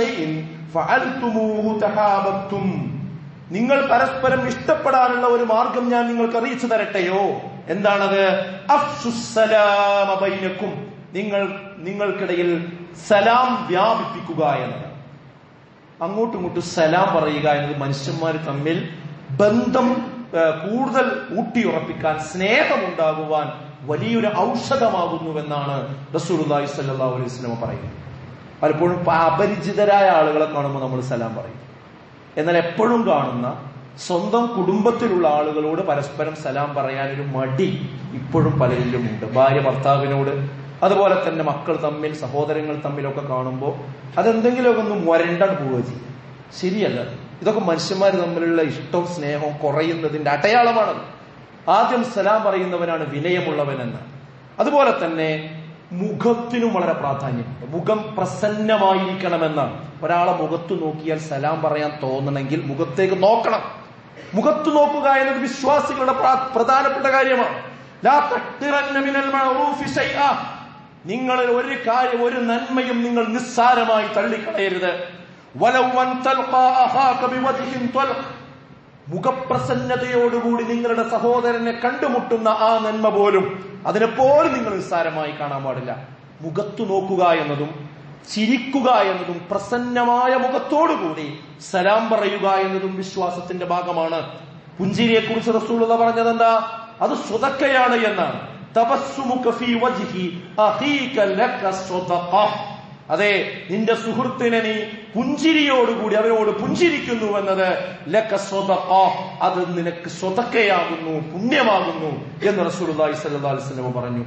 A: നിങ്ങൾ പരസ്പരം ഇഷ്ടപ്പെടാനുള്ള ഒരു മാർഗം ഞാൻ നിങ്ങൾക്ക് അറിയിച്ചു തരട്ടെയോ എന്താണത് അഫ്സുസലാമബൈനക്കും നിങ്ങൾ നിങ്ങൾക്കിടയിൽ സലാം വ്യാപിപ്പിക്കുക എന്നതാണ് അങ്ങോട്ടും ഇങ്ങോട്ടും സലാം പറയുക എന്നത് മനുഷ്യന്മാർ തമ്മിൽ ബന്ധം കൂടുതൽ ഊട്ടിയുറപ്പിക്കാൻ സ്നേഹമുണ്ടാകുവാൻ വലിയൊരു ഔഷധമാകുന്നുവെന്നാണ് റസൂലുല്ലാഹി സല്ലല്ലാഹു അലൈഹി വസല്ലം പറയുന്നത് പലപ്പോഴും അപരിചിതരായ ആളുകളെ കാണുമ്പോൾ നമ്മൾ സലാം പറയും എന്നാൽ എപ്പോഴും കാണുന്ന സ്വന്തം കുടുംബത്തിലുള്ള ആളുകളോട് പരസ്പരം സലാം പറയാൻ ഒരു മടി ഇപ്പോഴും പലരിലും ഉണ്ട് ഭാര്യ ഭർത്താവിനോട് അതുപോലെ തന്നെ മക്കൾ തമ്മിൽ സഹോദരങ്ങൾ തമ്മിലൊക്കെ കാണുമ്പോൾ അതെന്തെങ്കിലുമൊക്കെ ഒന്ന് മുരണ്ടാണ് പോവുക ചെയ്യും ശരിയല്ല ഇതൊക്കെ മനുഷ്യന്മാർ തമ്മിലുള്ള ഇഷ്ടവും സ്നേഹവും കുറയുന്നതിന്റെ അടയാളമാണ് ആദ്യം സലാം പറയുന്നവനാണ് വിനയമുള്ളവനെന്ന് അതുപോലെ തന്നെ മുഖത്തിനും വളരെ പ്രാധാന്യമുണ്ട് മുഖം പ്രസന്നമായിരിക്കണമെന്നാണ് ഒരാളെ മുഖത്ത് നോക്കിയാൽ സലാം പറയാൻ തോന്നണമെങ്കിൽ മുഖത്തേക്ക് നോക്കണം മുഖത്ത് നോക്കുക എന്നത് വിശ്വാസികളുടെ പ്ര- പ്രധാനപ്പെട്ട കാര്യമാണ് ലാ തഹ്തിറന്ന മിനൽ മഅറൂഫി ശൈആ. നിങ്ങളിൽ ഒരു കാര്യം ഒരു നന്മയും നിങ്ങൾ നിസ്സാരമായി തള്ളിക്കളയരുത് വലൗ അൻ തൽഖാ അഖാക ബിവജ്ഹിൻ ത്വൽഖ്. മുഖപ്രസന്നതയോടുകൂടി നിങ്ങളുടെ സഹോദരനെ കണ്ടുമുട്ടുന്ന ആ നന്മ പോലും അതിനെപ്പോലും നിങ്ങൾ നിസ്സാരമായി കാണാൻ പാടില്ല മുഖത്തു നോക്കുക എന്നതും ചിരിക്കുക എന്നതും പ്രസന്നമായ മുഖത്തോടുകൂടി സലാം പറയുക എന്നതും വിശ്വാസത്തിന്റെ ഭാഗമാണ് പുഞ്ചിരിയെ കുറിച്ച് റസൂലുള്ള പറഞ്ഞത് എന്താ അത് സ്വതക്കയാണ് എന്നാണ് തപസ്സുമുക ഫീ വജ്ഹി അഖീക ലക സ്വതഖ. അതെ നിന്റെ സുഹൃത്തിനെ നീ പുഞ്ചിരിയോടുകൂടി അവനോട് പുഞ്ചിരിക്കുന്നു എന്നത് ലക സ്വതഖ. അത് നിനക്ക് സ്വതക്കയാകുന്നു പുണ്യമാകുന്നു എന്ന് റസൂലുള്ളാഹി സ്വല്ലല്ലാഹു അലൈഹി വസല്ലം പറഞ്ഞു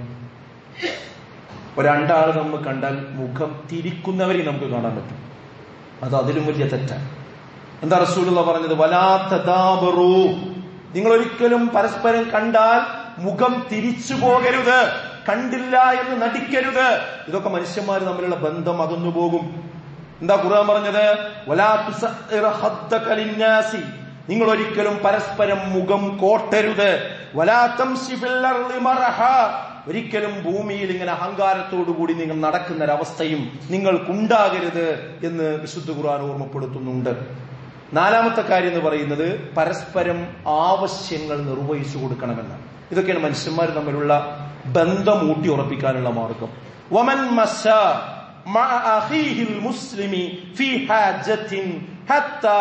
A: ഒരു രണ്ടാൾ നമ്മൾ കണ്ടാൽ മുഖം തിരിക്കുന്നവരെ നമുക്ക് കാണാൻ പറ്റും അത് അതിലും വലിയ തെറ്റാണ് എന്താ റസൂലുള്ള പറഞ്ഞത് വലാത്തതാബറു നിങ്ങൾ ഒരിക്കലും പരസ്പരം കണ്ടാൽ മുഖം തിരിച്ചു പോകരുത് കണ്ടില്ല എന്ന് നടിക്കരുത് ഇതൊക്കെ മനുഷ്യന്മാർ തമ്മിലുള്ള ബന്ധം അകന്നു പോകും എന്താ ഖുർആൻ പറഞ്ഞത് വലാ തുസഇറ ഖദ്ദക ലിന്നാസി നിങ്ങൾ ഒരിക്കലും പരസ്പരം മുഖം കോട്ടരുത് വലാ തംശി ഫിൽ അർളി മറഹ ഒരിക്കലും ഭൂമിയിൽ ഇങ്ങനെ അഹങ്കാരത്തോടുകൂടി നിങ്ങൾ നടക്കുന്ന ഒരവസ്ഥയും നിങ്ങൾക്കുണ്ടാകരുത് എന്ന് വിശുദ്ധ ഖുർആൻ ഓർമ്മപ്പെടുത്തുന്നുണ്ട് നാലാമത്തെ കാര്യം എന്ന് പറയുന്നത് പരസ്പരം ആവശ്യങ്ങൾ നിർവഹിച്ചു കൊടുക്കണമെന്നാണ് ഇതൊക്കെയാണ് മനുഷ്യന്മാർ തമ്മിലുള്ള ബന്ധം ഊട്ടി ഉറപ്പിക്കാനുള്ള മാർഗം വമൻ മശ مع أخيه المسلم في حاجة حتى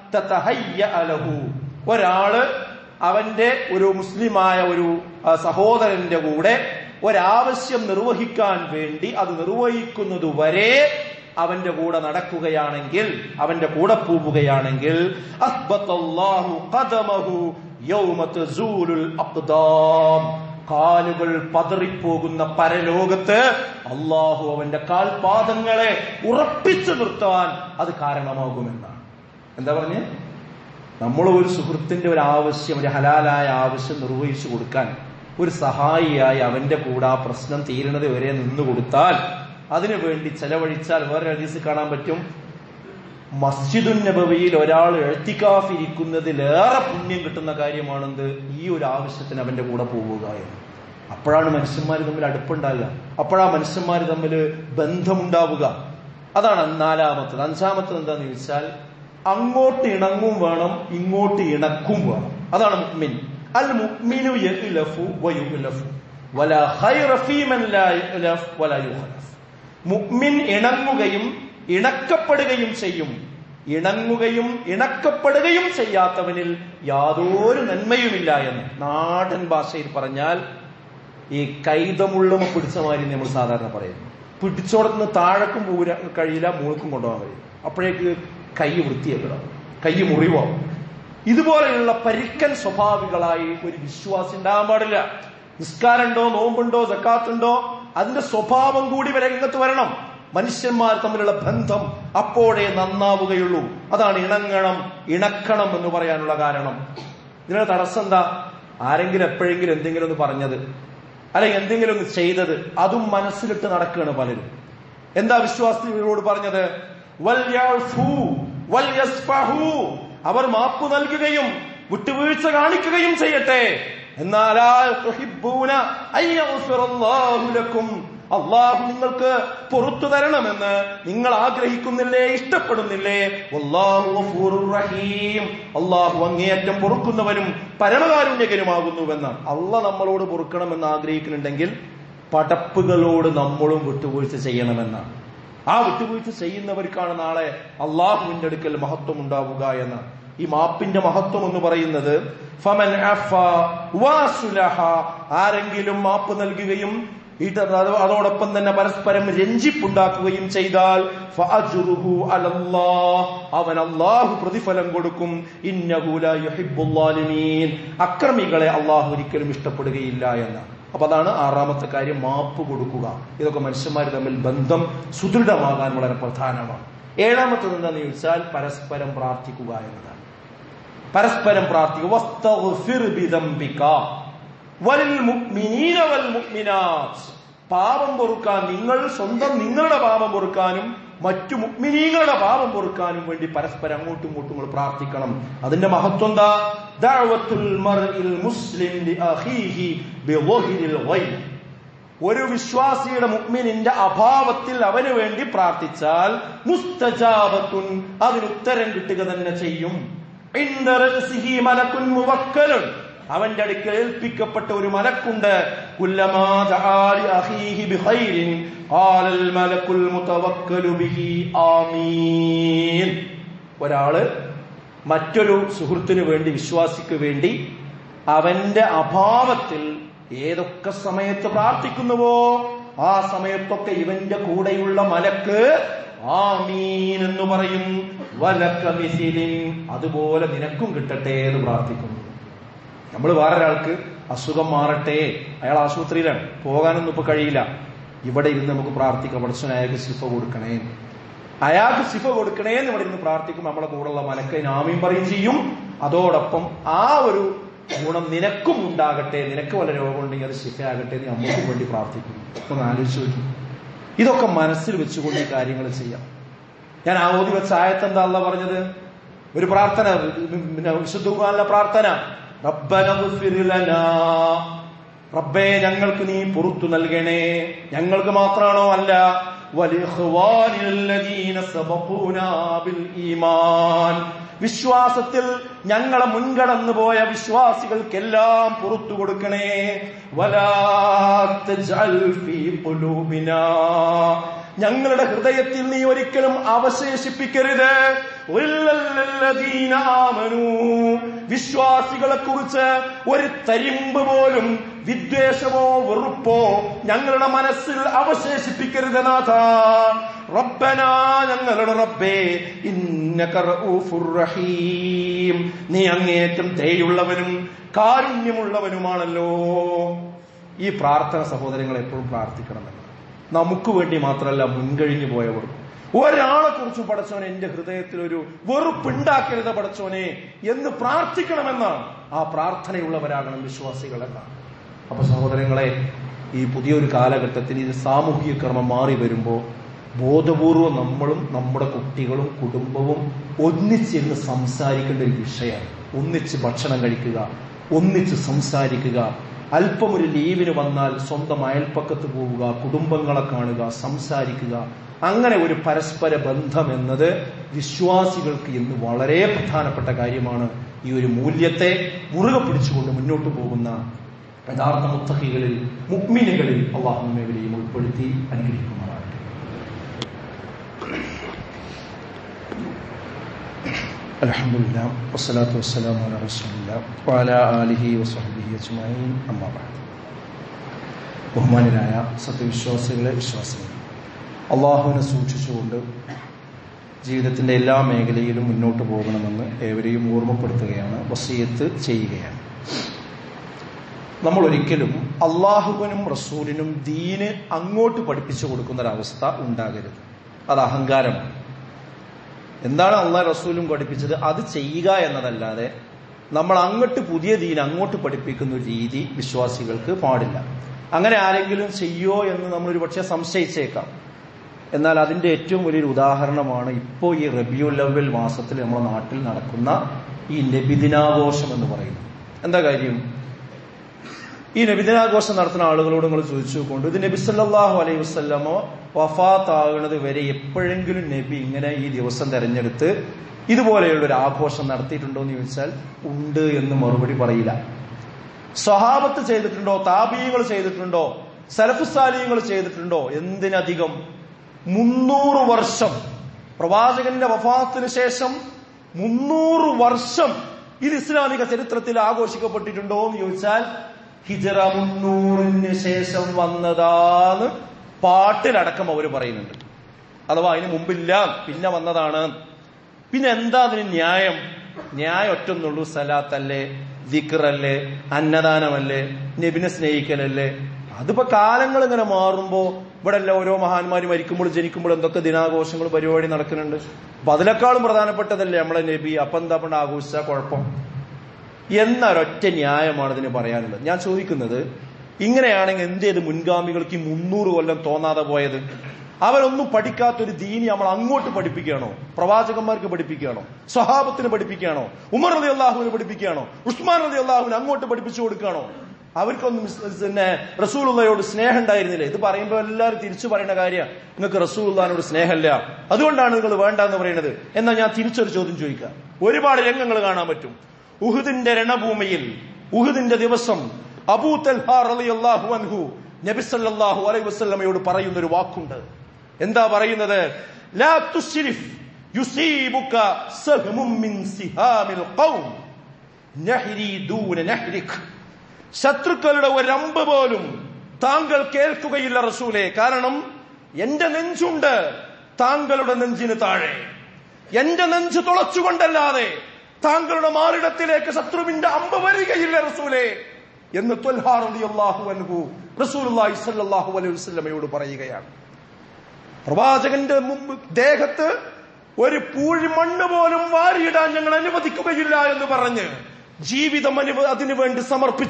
A: تتهيأ له ഒരാള് അവന്റെ ഒരു മുസ്ലിമായ ഒരു ആ, സഹോദരന്റെ കൂടെ ഒരാവശ്യം നിർവഹിക്കാൻ വേണ്ടി അത് നിർവഹിക്കുന്നത് വരെ അവന്റെ കൂടെ നടക്കുകയാണെങ്കിൽ അവന്റെ കൂടെ പോവുകയാണെങ്കിൽ അസ്ബത്തല്ലാഹു ഖദമഹു യൗമ തസൂലുൽ അഖ്ദാം കാലുകൾ പതറിപ്പോകുന്ന പരലോകത്ത് അള്ളാഹു അവന്റെ കാൽപാദങ്ങളെ ഉറപ്പിച്ചു നിർത്താൻ അത് കാരണമാകുമെന്നാണ് എന്താ പറഞ്ഞ് നമ്മൾ ഒരു സുഹൃത്തിന്റെ ഒരു ആവശ്യം ഒരു ഹലാലായ ആവശ്യം നിർവഹിച്ചു കൊടുക്കാൻ ഒരു സഹായിയായി അവന്റെ കൂടെ ആ പ്രശ്നം തീരുന്നത് വരെ നിന്ന് കൊടുത്താൽ അതിനു വേണ്ടി ചെലവഴിച്ചാൽ വേറെ ഹദീസ് കാണാൻ പറ്റും മസ്ജിദുൻ നബവിയിൽ ഒരാൾ എഴുത്തിക്കാഫിരിക്കുന്നതിലേറെ പുണ്യം കിട്ടുന്ന കാര്യമാണെന്ത് ഈ ഒരു ആവശ്യത്തിന് അവന്റെ കൂടെ പോവുക എന്ന് അപ്പോഴാണ് മനുഷ്യന്മാർ തമ്മിൽ അടുപ്പുണ്ടാകുക അപ്പോഴാ മനുഷ്യന്മാർ തമ്മിൽ ബന്ധമുണ്ടാവുക അതാണ് നാലാമത്തത് അഞ്ചാമത്തത് എന്താന്ന് ചോദിച്ചാൽ അങ്ങോട്ട് ഇണങ്ങും വേണം ഇങ്ങോട്ട് ഇണക്കും വേണം അതാണ് മുഅ്മിൻ അൽ മുഅ്മിനു യഖ്ലഫു വയുഖ്ലഫു വലാ ഖൈറ ഫീമൻ ലാ യഖ്ലഫ് വലാ യുഖ്ലഫ് മുഅ്മിൻ ഇണങ്ങുകയും ഇണക്കപ്പെടുകയും ചെയ്യും ഇണങ്ങുകയും ഇണക്കപ്പെടുകയും ചെയ്യാത്തവനിൽ യാതൊരു നന്മയുമില്ല എന്ന് നാടൻ ഭാഷയിൽ പറഞ്ഞാൽ ഈ കൈതമുള്ളുമ പിടിച്ച മാതിരി നമ്മൾ സാധാരണ പറയുന്നു പിടിച്ചോടത്തുനിന്ന് താഴേക്കും പോരാ കഴിയില്ല മൂൾക്കും കൊണ്ടുപോകാൻ കഴിയും അപ്പോഴേക്ക് കൈ വൃത്തിയാക്കണം കൈ മുറിവാകും ഇതുപോലെയുള്ള പരിക്കൻ സ്വഭാവികളായി ഒരു വിശ്വാസം ഉണ്ടാകാൻ പാടില്ല നിസ്കാരമുണ്ടോ നോമ്പുണ്ടോ ജക്കാത്തുണ്ടോ അതിന്റെ സ്വഭാവം കൂടി വരെ ഇങ്ങത്ത് വരണം മനുഷ്യന്മാർ തമ്മിലുള്ള ബന്ധം അപ്പോഴേ നന്നാവുകയുള്ളൂ അതാണ് ഇണങ്ങണം ഇണക്കണം എന്ന് പറയാനുള്ള കാരണം ഇതിനുള്ള തടസ്സം എന്താ ആരെങ്കിലും എപ്പോഴെങ്കിലും എന്തെങ്കിലും ഒന്ന് പറഞ്ഞത് അല്ലെങ്കിൽ എന്തെങ്കിലും ഒന്ന് ചെയ്തത് അതും മനസ്സിലിട്ട് നടക്കുകയാണ് പലരും എന്താ വിശ്വാസികളോട് പറഞ്ഞത് വൽയഅഫു വൽയസ്ഫഹു. അവർ മാപ്പ് നൽകുകയും വിട്ടുവീഴ്ച കാണിക്കുകയും ചെയ്യട്ടെ എന്നാൽ അള്ളാഹു നിങ്ങൾക്ക് പുറത്തു തരണമെന്ന് നിങ്ങൾ ആഗ്രഹിക്കുന്നില്ലേ ഇഷ്ടപ്പെടുന്നില്ലേ വല്ലാഹു ഗഫൂറുർ റഹീം അള്ളാഹു അങ്ങേയറ്റം പൊറുക്കുന്നവനും പരമകാരുണ്യകനുമാകുന്നുവെന്നാണ് അള്ള നമ്മളോട് പൊറുക്കണമെന്ന് ആഗ്രഹിക്കുന്നുണ്ടെങ്കിൽ പടപ്പുകളോട് നമ്മളും വിട്ടുവീഴ്ച ചെയ്യണമെന്നാണ് ആ വിട്ടുവീഴ്ച ചെയ്യുന്നവർക്കാണ് നാളെ അള്ളാഹുവിന്റെ അടുക്കൽ മഹത്വം ഉണ്ടാവുക എന്ന് ഈ മാപ്പിന്റെ മഹത്വം എന്ന് പറയുന്നത് ഫമൻ അഫ വസുലഹ ആരെങ്കിലും മാപ്പ് നൽകുകയും ഇത് അത് അതോടൊപ്പം തന്നെ പരസ്പരം രഞ്ജിപ്പുണ്ടാക്കുകയും ചെയ്താൽ ഫഅജ്റുഹു അലല്ലാഹ്. അവൻ അള്ളാഹു പ്രതിഫലം കൊടുക്കും ഇന്നഹു ലാ യുഹിബ്ബുൽ ളാലിമീൻ. അക്രമികളെ അള്ളാഹു ഒരിക്കലും ഇഷ്ടപ്പെടുകയില്ല എന്നാണ് അപ്പൊ അതാണ് ആറാമത്തെ കാര്യം മാപ്പ് കൊടുക്കുക ഇതൊക്കെ മനുഷ്യന്മാർ തമ്മിൽ ബന്ധം സുദൃഢമാകാൻ വളരെ പ്രധാനമാണ് ഏഴാമത്തത് എന്താണെന്ന് ചോദിച്ചാൽ പരസ്പരം പ്രാർത്ഥിക്കുക എന്നതാണ് പരസ്പരം പ്രാർത്ഥിക്കുക വസ്തഗ്ഫിർ ബിദംബിക വലിൽ മുഅ്മിനീന വൽ മുഅ്മിനാത്ത് പാപം പൊറുക്കാൻ നിങ്ങൾ സ്വന്തം നിങ്ങളുടെ പാപം പൊറുക്കാനും മറ്റു മുഅ്മിനീങ്ങളുടെ പാപം പൊറുക്കാനും വേണ്ടി പരസ്പരം അങ്ങോട്ടും ഇങ്ങോട്ടും നിങ്ങൾ പ്രാർത്ഥിക്കണം അതിന്റെ മഹത്വം എന്താ ദഅവത്തുൽ മർഇൽ മുസ്ലിം ലി അഖീഹി ബിളഹിരിൽ ഗൈബ് ഒരു വിശ്വാസിയുടെ മുഅ്മിനിന്റെ അഭാവത്തിൽ അവന് വേണ്ടി പ്രാർത്ഥിച്ചാൽ മുസ്തജാബത്തുൻ അതിന് ഉത്തരം കിട്ടുക തന്നെ ചെയ്യും ഇൻദ റഅസിഹി മലക്കുൻ മുവക്കലുൻ അവന്റെ അടുക്കൽ ഏൽപ്പിക്കപ്പെട്ട ഒരു മലക്കുണ്ട് കുല്ലമാ ദആ ലി അഖീഹി ബിഖൈരിൻ ഖാലൽ മലക്കുൽ മുതവക്കലു ബിഹി ആമീൻ ഒരാള് മറ്റൊരു സുഹൃത്തിനു വേണ്ടി വിശ്വാസിക്ക് വേണ്ടി അവന്റെ അഭാവത്തിൽ ഏതൊക്കെ സമയത്ത് പ്രാർത്ഥിക്കുന്നുവോ ആ സമയത്തൊക്കെ ഇവന്റെ കൂടെയുള്ള മലക്ക് ആമീൻ എന്ന് പറയും വലക്ക മിസിലിൻ അതുപോലെ നിനക്കും കിട്ടട്ടെ എന്ന് പ്രാർത്ഥിക്കുന്നു നമ്മൾ വേറൊരാൾക്ക് അസുഖം മാറട്ടെ അയാൾ ആശുപത്രിയിലാണ് പോകാനൊന്നും ഇപ്പൊ കഴിയില്ല ഇവിടെ ഇരുന്ന് നമുക്ക് പ്രാർത്ഥിക്കാം പഠിച്ചവൻ അയാൾക്ക് ശിഫ കൊടുക്കണേ അയാൾക്ക് ശിഫ കൊടുക്കണേ എന്ന് ഇവിടെ ഇരുന്ന് പ്രാർത്ഥിക്കും നമ്മുടെ കൂടെയുള്ള മലക്കൈന് ആമീൻ പറയും ചെയ്യും അതോടൊപ്പം ആ ഒരു ഗുണം നിനക്കും ഉണ്ടാകട്ടെ നിനക്ക് വല്ല രോഗമുണ്ടെങ്കിൽ അത് ശിഫയാകട്ടെ എന്ന് നമുക്കും വേണ്ടി പ്രാർത്ഥിക്കും ഒന്ന് ആലോചിച്ച് നോക്കി ഇതൊക്കെ മനസ്സിൽ വെച്ചുകൊണ്ട് ഈ കാര്യങ്ങൾ ചെയ്യാം ഞാൻ ആ ഓതി വെച്ച ആയത്തെന്താ അല്ല പറഞ്ഞത് ഒരു പ്രാർത്ഥന പിന്നെ വിശുദ്ധ ഖുർആനിലെ പ്രാർത്ഥന റബ്ബന ഗ്ഫിർ ലനാ റബ്ബേ ഞങ്ങൾക്ക് നീ പുറത്തു നൽകണേ ഞങ്ങൾക്ക് മാത്രമാണോ അല്ല വലിഖ്വാനില്ലദീന സബഖൂനാ ബിൽ ഈമാൻ വിശ്വാസത്തിൽ ഞങ്ങളെ മുൻകടന്നു പോയ വിശ്വാസികൾക്കെല്ലാം പുറത്തു കൊടുക്കണേ വലാ തജ്അൽ ഫീ ഖുലൂബിനാ ഞങ്ങളുടെ ഹൃദയത്തിൽ നീ ഒരിക്കലും അവശേഷിപ്പിക്കരുത് ഉല്ലല്ലല്ലദീന ആമനൂ. വിശ്വാസികളെ കുറിച്ച് ഒരു തരിമ്പ് പോലും വിദ്വേഷമോ വെറുപ്പോ ഞങ്ങളുടെ മനസ്സിൽ അവശേഷിപ്പിക്കരുത് നാഥ റബ്ബന ഞങ്ങളുടെ റബ്ബേ ഇന്നക റഊഫുർ റഹീം നീ അങ്ങേറ്റം ദയുള്ളവനും കാരുണ്യമുള്ളവനുമാണല്ലോ ഈ പ്രാർത്ഥന സഹോദരങ്ങൾ എപ്പോഴും പ്രാർത്ഥിക്കണമെന്ന് നമുക്ക് വേണ്ടി മാത്രമല്ല മുൻകഴിഞ്ഞു പോയവർക്കും ഒരാളെ കുറിച്ച് പടച്ചോനെ എന്റെ ഹൃദയത്തിൽ ഒരു വെറുപ്പുണ്ടാക്കരുത് പടച്ചോനെ എന്ന് പ്രാർത്ഥിക്കണമെന്നാണ് ആ പ്രാർത്ഥനയുള്ളവരാകണം വിശ്വാസികൾ എന്നാണ് അപ്പൊ സഹോദരങ്ങളെ ഈ പുതിയൊരു കാലഘട്ടത്തിൽ ഇത് സാമൂഹിക ക്രമം മാറി വരുമ്പോൾ ബോധപൂർവം നമ്മളും നമ്മുടെ കുട്ടികളും കുടുംബവും ഒന്നിച്ചിരുന്ന് സംസാരിക്കേണ്ട ഒരു വിഷയമാണ് ഒന്നിച്ച് ഭക്ഷണം കഴിക്കുക ഒന്നിച്ച് സംസാരിക്കുക അല്പം ഒരു ലീവിന് വന്നാൽ സ്വന്തം അയൽപ്പക്കത്ത് പോവുക കുടുംബങ്ങളെ കാണുക സംസാരിക്കുക അങ്ങനെ ഒരു പരസ്പര ബന്ധം എന്നത് വിശ്വാസികൾക്ക് ഇന്ന് വളരെ പ്രധാനപ്പെട്ട കാര്യമാണ് ഈ ഒരു മൂല്യത്തെ മുറുകെ പിടിച്ചുകൊണ്ട് മുന്നോട്ട് പോകുന്ന യഥാർത്ഥ മുത്തഹികളിൽ മുക്മിനുകളിൽ അള്ളാഹുമേവരെയും ഉൾപ്പെടുത്തി അനുഗ്രഹിക്കുമാറാകട്ടെ الحمد لله والصلاة والسلام على رسول الله وعلى آله وصحبه أجمعين أما بعد ബഹുമാനരായ സത്യവിശ്വാസികളെ വിശ്വാസികൾ അള്ളാഹുവിനെ സൂക്ഷിച്ചുകൊണ്ട് ജീവിതത്തിന്റെ എല്ലാ മേഖലയിലും മുന്നോട്ട് പോകണമെന്ന് ഏവരെയും ഓർമ്മപ്പെടുത്തുകയാണ് വസീയത്ത് ചെയ്യുകയാണ് നമ്മൾ ഒരിക്കലും അള്ളാഹുവിനും റസൂലിനും ദീന് അങ്ങോട്ട് പഠിപ്പിച്ചു കൊടുക്കുന്ന ഒരവസ്ഥ ഉണ്ടാകരുത് അത് അഹങ്കാരമാണ് എന്താണ് അള്ളാഹ് റസൂലും പഠിപ്പിച്ചത് അത് ചെയ്യുക എന്നതല്ലാതെ നമ്മൾ അങ്ങോട്ട് പുതിയ ദീൻ അങ്ങോട്ട് പഠിപ്പിക്കുന്ന ഒരു രീതി വിശ്വാസികൾക്ക് പാടില്ല അങ്ങനെ ആരെങ്കിലും ചെയ്യോ എന്ന് നമ്മൾ ഒരു പക്ഷേ സംശയിച്ചേക്കാം എന്നാൽ അതിന്റെ ഏറ്റവും വലിയൊരു ഉദാഹരണമാണ് ഇപ്പോൾ ഈ റബിയുൽ അവൽ മാസത്തിൽ നമ്മുടെ നാട്ടിൽ നടക്കുന്ന ഈ നബിദിനാഘോഷം എന്ന് പറയുന്നത് എന്താ കാര്യം ഈ നബിദിനാഘോഷം നടത്തുന്ന ആളുകളോട് നിങ്ങൾ ചോദിച്ചു കൊണ്ട് ഇത് നബി സല്ലല്ലാഹു അലൈഹി വസല്ലമോ വഫാത്താകുന്നത് വരെ എപ്പോഴെങ്കിലും നബി ഇങ്ങനെ ഈ ദിവസം തെരഞ്ഞെടുത്ത് ഇതുപോലെയുള്ള ഒരു ആഘോഷം നടത്തിയിട്ടുണ്ടോ എന്ന് ചോദിച്ചാൽ ഉണ്ട് എന്ന് മറുപടി പറയില്ല സ്വഹാബത്ത് ചെയ്തിട്ടുണ്ടോ താപീയങ്ങൾ ചെയ്തിട്ടുണ്ടോ സലഫുസാലിയങ്ങൾ ചെയ്തിട്ടുണ്ടോ എന്തിനധികം മുന്നൂറ് വർഷം പ്രവാചകന്റെ വഫാത്തിന് ശേഷം മുന്നൂറ് വർഷം ഇത് ഇസ്ലാമിക ചരിത്രത്തിൽ ആഘോഷിക്കപ്പെട്ടിട്ടുണ്ടോ എന്ന് ചോദിച്ചാൽ ഹിജറ മുന്നൂറിന് ശേഷം വന്നതാന്ന് പാട്ടിലടക്കം അവർ പറയുന്നുണ്ട് അഥവാ അതിന് മുമ്പില്ല പിന്നെ വന്നതാണ് പിന്നെ എന്താ അതിന് ന്യായം ന്യായം ഒറ്റൊന്നുള്ളൂ സലാത്തല്ലേ ദിക്റല്ലേ അന്നദാനമല്ലേ നബിനെ സ്നേഹിക്കലല്ലേ അതിപ്പോ കാലങ്ങൾ ഇങ്ങനെ മാറുമ്പോ ഇവിടെ എല്ലാം ഓരോ മഹാന്മാര് മരിക്കുമ്പോൾ ജനിക്കുമ്പോൾ എന്തൊക്കെ ദിനാഘോഷങ്ങൾ പരിപാടി നടക്കുന്നുണ്ട് അപ്പൊ അതിനേക്കാളും പ്രധാനപ്പെട്ടതല്ലേ നമ്മളെ നബി അപ്പൊ എന്താ പണ്ട് ആഘോഷിച്ച കുഴപ്പം എന്നൊരൊറ്റ ന്യായമാണ് ഇതിന് പറയാനുള്ളത് ഞാൻ ചോദിക്കുന്നത് ഇങ്ങനെയാണെങ്കിൽ എന്ത് ചെയ്ത് മുൻഗാമികൾക്ക് ഈ മുന്നൂറ് കൊല്ലം തോന്നാതെ പോയത് അവരൊന്നും പഠിക്കാത്തൊരു ദീനി നമ്മൾ അങ്ങോട്ട് പഠിപ്പിക്കുകയാണോ പ്രവാചകന്മാർക്ക് പഠിപ്പിക്കുകയാണോ സ്വഹാബത്തിന് പഠിപ്പിക്കുകയാണോ ഉമർ റതി അള്ളാഹുവിന് പഠിപ്പിക്കുകയാണോ ഉസ്മാൻ റതി അള്ളാഹുവിന് അങ്ങോട്ട് പഠിപ്പിച്ചു കൊടുക്കുകയാണോ അവർക്കൊന്നും പിന്നെ റസൂലുള്ളയോട് സ്നേഹം ഉണ്ടായിരുന്നില്ലേ ഇത് പറയുമ്പോൾ എല്ലാവരും തിരിച്ചു പറയുന്ന കാര്യം നിങ്ങൾക്ക് റസൂലുള്ളഹാനോട് സ്നേഹമില്ല അതുകൊണ്ടാണ് നിങ്ങൾ വേണ്ട എന്ന് പറയുന്നത് എന്നാൽ ഞാൻ തിരിച്ചൊരു ചോദ്യം ചോദിക്കാം ഒരുപാട് രംഗങ്ങൾ കാണാൻ പറ്റും ഉഹുദിന്റെ രണഭൂമിയിൽ ഉഹുദിന്റെ ദിവസം അബൂ തൽഹാഹു അൻഹു നബി സല്ലല്ലാഹു അലൈഹി വസല്ലമയോട് പറയുന്ന ഒരു വാക്കുണ്ട് എന്താ പറയുന്നത് ലാ തുസ്രിഫ് യുസീബുക സഹ്മും മിൻ സിഹാമിൽ ഖൗം നഹ്രി ദൂന നഹ്രിക് ശത്രുക്കളുടെ ഒരമ്പ് പോലും താങ്കൾ കേൾക്കുകയില്ല റസൂലെ കാരണം എന്റെ നെഞ്ചുണ്ട് താങ്കളുടെ നെഞ്ചിന് താഴെ എന്റെ നെഞ്ച് തുളച്ചുകൊണ്ടല്ലാതെ താങ്കളുടെ മാറിടത്തിലേക്ക് ശത്രുവിന്റെ അമ്പ് വരികയില്ല റസൂലെ എന്ന് ത്വൽഹാറിയാഹു അൻഹു റസൂലുള്ളാഹി സ്വല്ലല്ലാഹു അലൈഹി വസല്ലമയോട് പറയുകയാണ് പ്രവാചകന്റെ മുമ്പ് ദേഹത്ത് ഒരു പൂഴി മണ്ണ് പോലും വാരിയിടാൻ ഞങ്ങൾ അനുവദിക്കുകയില്ല എന്ന് പറഞ്ഞ് ജീവിതം അനുവ അതിനു വേണ്ടി സമർപ്പിച്ച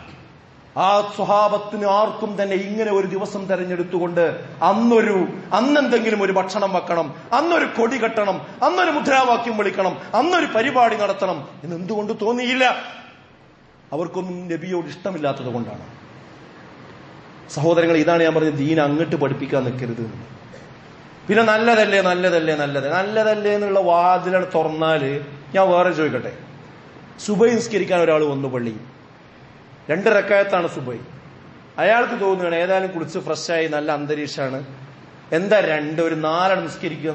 A: ആ സ്വഭാവത്തിന് ആർക്കും തന്നെ ഇങ്ങനെ ഒരു ദിവസം തെരഞ്ഞെടുത്തുകൊണ്ട് അന്നൊരു അന്നെന്തെങ്കിലും ഒരു ഭക്ഷണം വെക്കണം അന്നൊരു കൊടി കെട്ടണം അന്നൊരു മുദ്രാവാക്യം വിളിക്കണം അന്നൊരു പരിപാടി നടത്തണം എന്ന് എന്തുകൊണ്ട് തോന്നിയില്ല അവർക്കൊന്നും നബിയോട് ഇഷ്ടമില്ലാത്തത് കൊണ്ടാണ് സഹോദരങ്ങൾ ഇതാണ് ഞാൻ പറഞ്ഞത് ദീൻ അങ്ങോട്ട് പഠിപ്പിക്കാൻ നിൽക്കരുത് എന്ന്. പിന്നെ നല്ലതല്ലേ നല്ലതല്ലേ നല്ലത് നല്ലതല്ലേ എന്നുള്ള വാതില തുറന്നാല് ഞാൻ വേറെ ചോദിക്കട്ടെ സുബൈ നിസ്കരിക്കാൻ ഒരാൾ വന്നു പള്ളിയിൽ രണ്ട് റക്കായത്താണ് സുബൈ അയാൾക്ക് തോന്നുകയാണ് ഏതായാലും കുളിച്ച് ഫ്രഷായി നല്ല അന്തരീക്ഷമാണ് എന്താ രണ്ട് ഒരു നാലാണ് നിസ്കരിക്കുക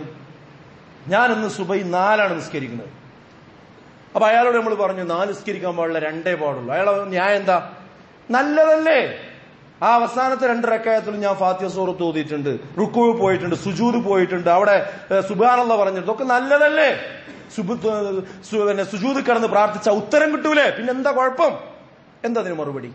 A: ഞാൻ ഇന്ന് സുബൈ നാലാണ് നിസ്കരിക്കുന്നത് അപ്പൊ അയാളോട് നമ്മൾ പറഞ്ഞു നാല് നിസ്കരിക്കാൻ പാടില്ല രണ്ടേ പാടുള്ളൂ അയാളെ ന്യായം എന്താ നല്ലതല്ലേ ആ അവസാനത്തെ രണ്ട് റക്കായത്തിലും ഞാൻ ഫാത്തിയ സൂറത്ത് ഓതിയിട്ടുണ്ട് റുക്കു പോയിട്ടുണ്ട് സുജൂദ് പോയിട്ടുണ്ട് അവിടെ സുബാനുള്ള പറഞ്ഞിട്ടുണ്ട് ഒക്കെ നല്ലതല്ലേ സുബു സു- പിന്നെ സുജൂദ് കിടന്ന് പ്രാർത്ഥിച്ച ഉത്തരം കിട്ടൂലേ പിന്നെ എന്താ കുഴപ്പം എന്താ അതിന് മറുപടി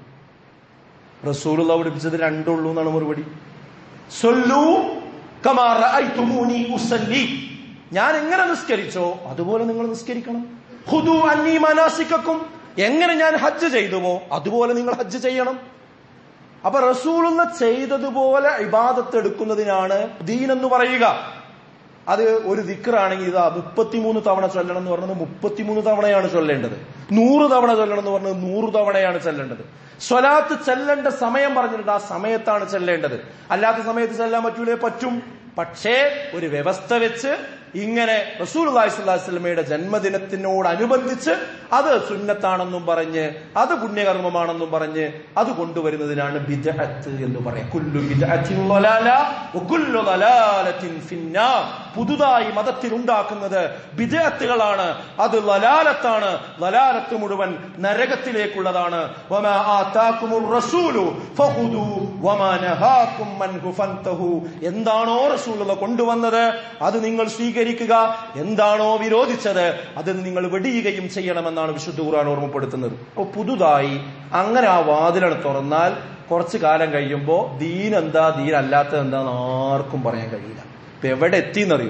A: റസൂലുള്ള പഠിപ്പിച്ചത് രണ്ടുള്ളൂ എന്നാണ് മറുപടി സൊല്ലു കമാ റഅയ്തുമൂനി ഉസല്ലി ഞാൻ എങ്ങനെ നിസ്കരിച്ചോ അതുപോലെ നിങ്ങൾ നിസ്കരിക്കണം ഹുദു അന്നീ മനാസിക്കും എങ്ങനെ ഞാൻ ഹജ്ജ് ചെയ്തുവോ അതുപോലെ നിങ്ങൾ ഹജ്ജ് ചെയ്യണം അപ്പൊ റസൂലുള്ള ചെയ്തതുപോലെ ഇബാദത്ത് എടുക്കുന്നതിനാണ് ദീൻ എന്ന് പറയുക അത് ഒരു ദിക്റാണെങ്കിൽ ഇതാ മുപ്പത്തിമൂന്ന് തവണ ചൊല്ലണം എന്ന് പറഞ്ഞത് മുപ്പത്തിമൂന്ന് തവണയാണ് ചൊല്ലേണ്ടത് നൂറ് തവണ ചൊല്ലണം എന്ന് പറഞ്ഞത് നൂറ് തവണയാണ് ചെല്ലേണ്ടത് സ്വലാത്ത് ചെല്ലേണ്ട സമയം പറഞ്ഞിട്ടുണ്ട് ആ സമയത്താണ് ചെല്ലേണ്ടത് അല്ലാത്ത സമയത്ത് ചെല്ലാൻ പറ്റൂലേ പറ്റും പക്ഷേ ഒരു വ്യവസ്ഥ വെച്ച് ഇങ്ങനെ റസൂൽ അള്ളാഹിസ്വല്ലാസ്ലമയുടെ ജന്മദിനത്തിനോടനുബന്ധിച്ച് അത് സുന്നത്താണെന്നും പറഞ്ഞ് അത് പുണ്യകർമ്മമാണെന്നും പറഞ്ഞ് അത് കൊണ്ടുവരുന്നതിനാണ് ബിദ്അത്ത് എന്ന് പറയാം കുല്ലു ബിദ്അത്തിൻ ളലാല വകുല്ലു ളലാലത്തിൻ ഫിന്നാർ പുതുതായി മതത്തിൽ ഉണ്ടാക്കുന്നത് ബിദ്അത്തുകളാണ് അത് ലലാലത്താണ് ലലാലത്ത് മുഴുവൻ നരകത്തിലേക്കുള്ളതാണ് വമാ ആതാക്കുമുർ റസൂലു ഫഖുദു വമാ നഹാകും അൻഹു ഫൻതഹു എന്താണോ റസൂലുള്ള കൊണ്ടുവന്നത് അത് നിങ്ങൾ സ്വീകരിക്കുക എന്താണോ വിരോധിച്ചത് അത് നിങ്ങൾ വെടിയുകയും ചെയ്യണമെന്നാണ് വിശുദ്ധ ഖുർആൻ ഓർമ്മപ്പെടുത്തുന്നത് അപ്പോൾ പുതുതായി അങ്ങനെ ആ വാതിലാണ് തുറന്നാൽ കുറച്ചു കാലം കഴിയുമ്പോൾ ദീൻ എന്താ ദീൻ അല്ലാത്തത് എന്താന്ന് ആർക്കും പറയാൻ കഴിയില്ല ഇപ്പൊ എവിടെ എത്തിയെന്നറിയോ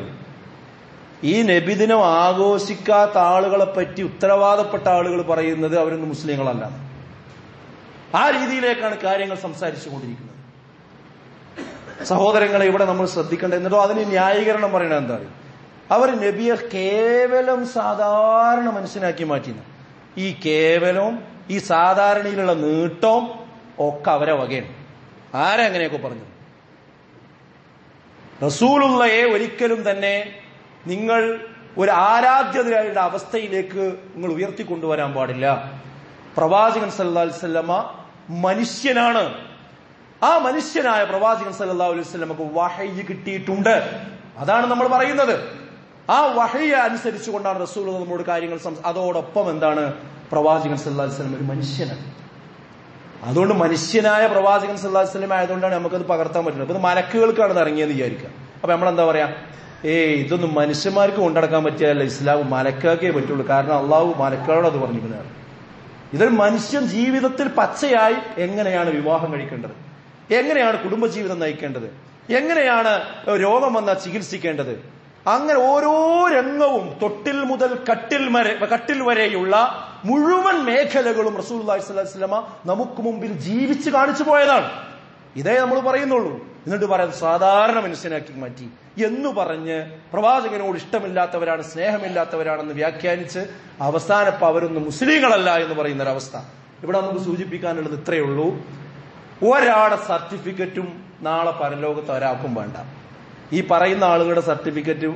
A: ഈ നബിദിനം ആഘോഷിക്കാത്ത ആളുകളെ പറ്റി ഉത്തരവാദപ്പെട്ട ആളുകൾ പറയുന്നത് അവരൊന്നും മുസ്ലിങ്ങളല്ല ആ രീതിയിലേക്കാണ് കാര്യങ്ങൾ സംസാരിച്ചു കൊണ്ടിരിക്കുന്നത് സഹോദരങ്ങളെ ഇവിടെ നമ്മൾ ശ്രദ്ധിക്കേണ്ടത് എന്നിട്ടോ അതിന് ന്യായീകരണം പറയണത് എന്താ അറിയോ? അവർ നബിയെ കേവലം സാധാരണ മനുഷ്യനാക്കി മാറ്റിന്ന് ഈ കേവലവും ഈ സാധാരണയിലുള്ള നീട്ടവും ഒക്കെ അവരെ വകയാണ് ആരാ അങ്ങനെയൊക്കെ പറഞ്ഞു റസൂലുള്ളയെ ഒരിക്കലും തന്നെ നിങ്ങൾ ഒരു ആരാധ്യതയുടെ അവസ്ഥയിലേക്ക് നിങ്ങൾ ഉയർത്തിക്കൊണ്ടുവരാൻ പാടില്ല പ്രവാചകൻ സല്ലല്ലാഹു അലൈഹി വസല്ലമ മനുഷ്യനാണ് ആ മനുഷ്യനായ പ്രവാചകൻ സല്ലല്ലാഹു അലൈഹി വസല്ലമക്ക് വഹയ്യ് കിട്ടിയിട്ടുണ്ട് അതാണ് നമ്മൾ പറയുന്നത് ആ വഹയ്യ അനുസരിച്ചുകൊണ്ടാണ് റസൂൽ നമ്മോട് കാര്യങ്ങൾ സംസ- അതോടൊപ്പം എന്താണ് പ്രവാചകൻ സല്ലല്ലാഹു അലൈഹി വസല്ലം ഒരു മനുഷ്യനാണ് അതുകൊണ്ട് മനുഷ്യനായ പ്രവാചകൻ സല്ലല്ലാഹു അലൈഹി വസല്ലം ആയതുകൊണ്ടാണ് നമുക്കത് പകർത്താൻ പറ്റുന്നത് അപ്പൊ ഇത് മലക്കുകൾക്കാണ് ഇത് ഇറങ്ങിയെന്ന് വിചാരിക്കുക അപ്പൊ നമ്മളെന്താ പറയാ ഏയ് ഇതൊന്നും മനുഷ്യന്മാർക്ക് കൊണ്ടടക്കാൻ പറ്റിയല്ല ഇസ്ലാം മലക്കാക്കേ പറ്റുള്ളൂ കാരണം അള്ളാഹു മലക്കളോട് അത് പറഞ്ഞിരിക്കുന്നതാണ് ഇതൊരു മനുഷ്യൻ ജീവിതത്തിൽ പച്ചയായി എങ്ങനെയാണ് വിവാഹം കഴിക്കേണ്ടത് എങ്ങനെയാണ് കുടുംബജീവിതം നയിക്കേണ്ടത് എങ്ങനെയാണ് രോഗം വന്നാൽ ചികിത്സിക്കേണ്ടത് അങ്ങനെ ഓരോ രംഗവും തൊട്ടിൽ മുതൽ കട്ടിൽ വരെ കട്ടിൽ വരെയുള്ള മുഴുവൻ മേഖലകളും റസൂൽ വസ്ലമ നമുക്ക് മുമ്പിൽ ജീവിച്ച് കാണിച്ചു പോയതാണ് ഇതേ നമ്മൾ പറയുന്നുള്ളൂ എന്നിട്ട് പറയാം സാധാരണ മനുഷ്യനാക്കി മാറ്റി എന്ന് പറഞ്ഞ് പ്രവാചകനോട് ഇഷ്ടമില്ലാത്തവരാണ് സ്നേഹമില്ലാത്തവരാണെന്ന് വ്യാഖ്യാനിച്ച് അവസാനപ്പം അവരൊന്നും മുസ്ലിങ്ങളല്ല എന്ന് പറയുന്ന ഒരവസ്ഥ ഇവിടെ നമുക്ക് സൂചിപ്പിക്കാനുള്ളത് ഇത്രയേ ഉള്ളൂ ഒരാളുടെ സർട്ടിഫിക്കറ്റും നാളെ പരലോകത്ത് ഒരാൾക്കും വേണ്ട ഈ പറയുന്ന ആളുകളുടെ സർട്ടിഫിക്കറ്റ്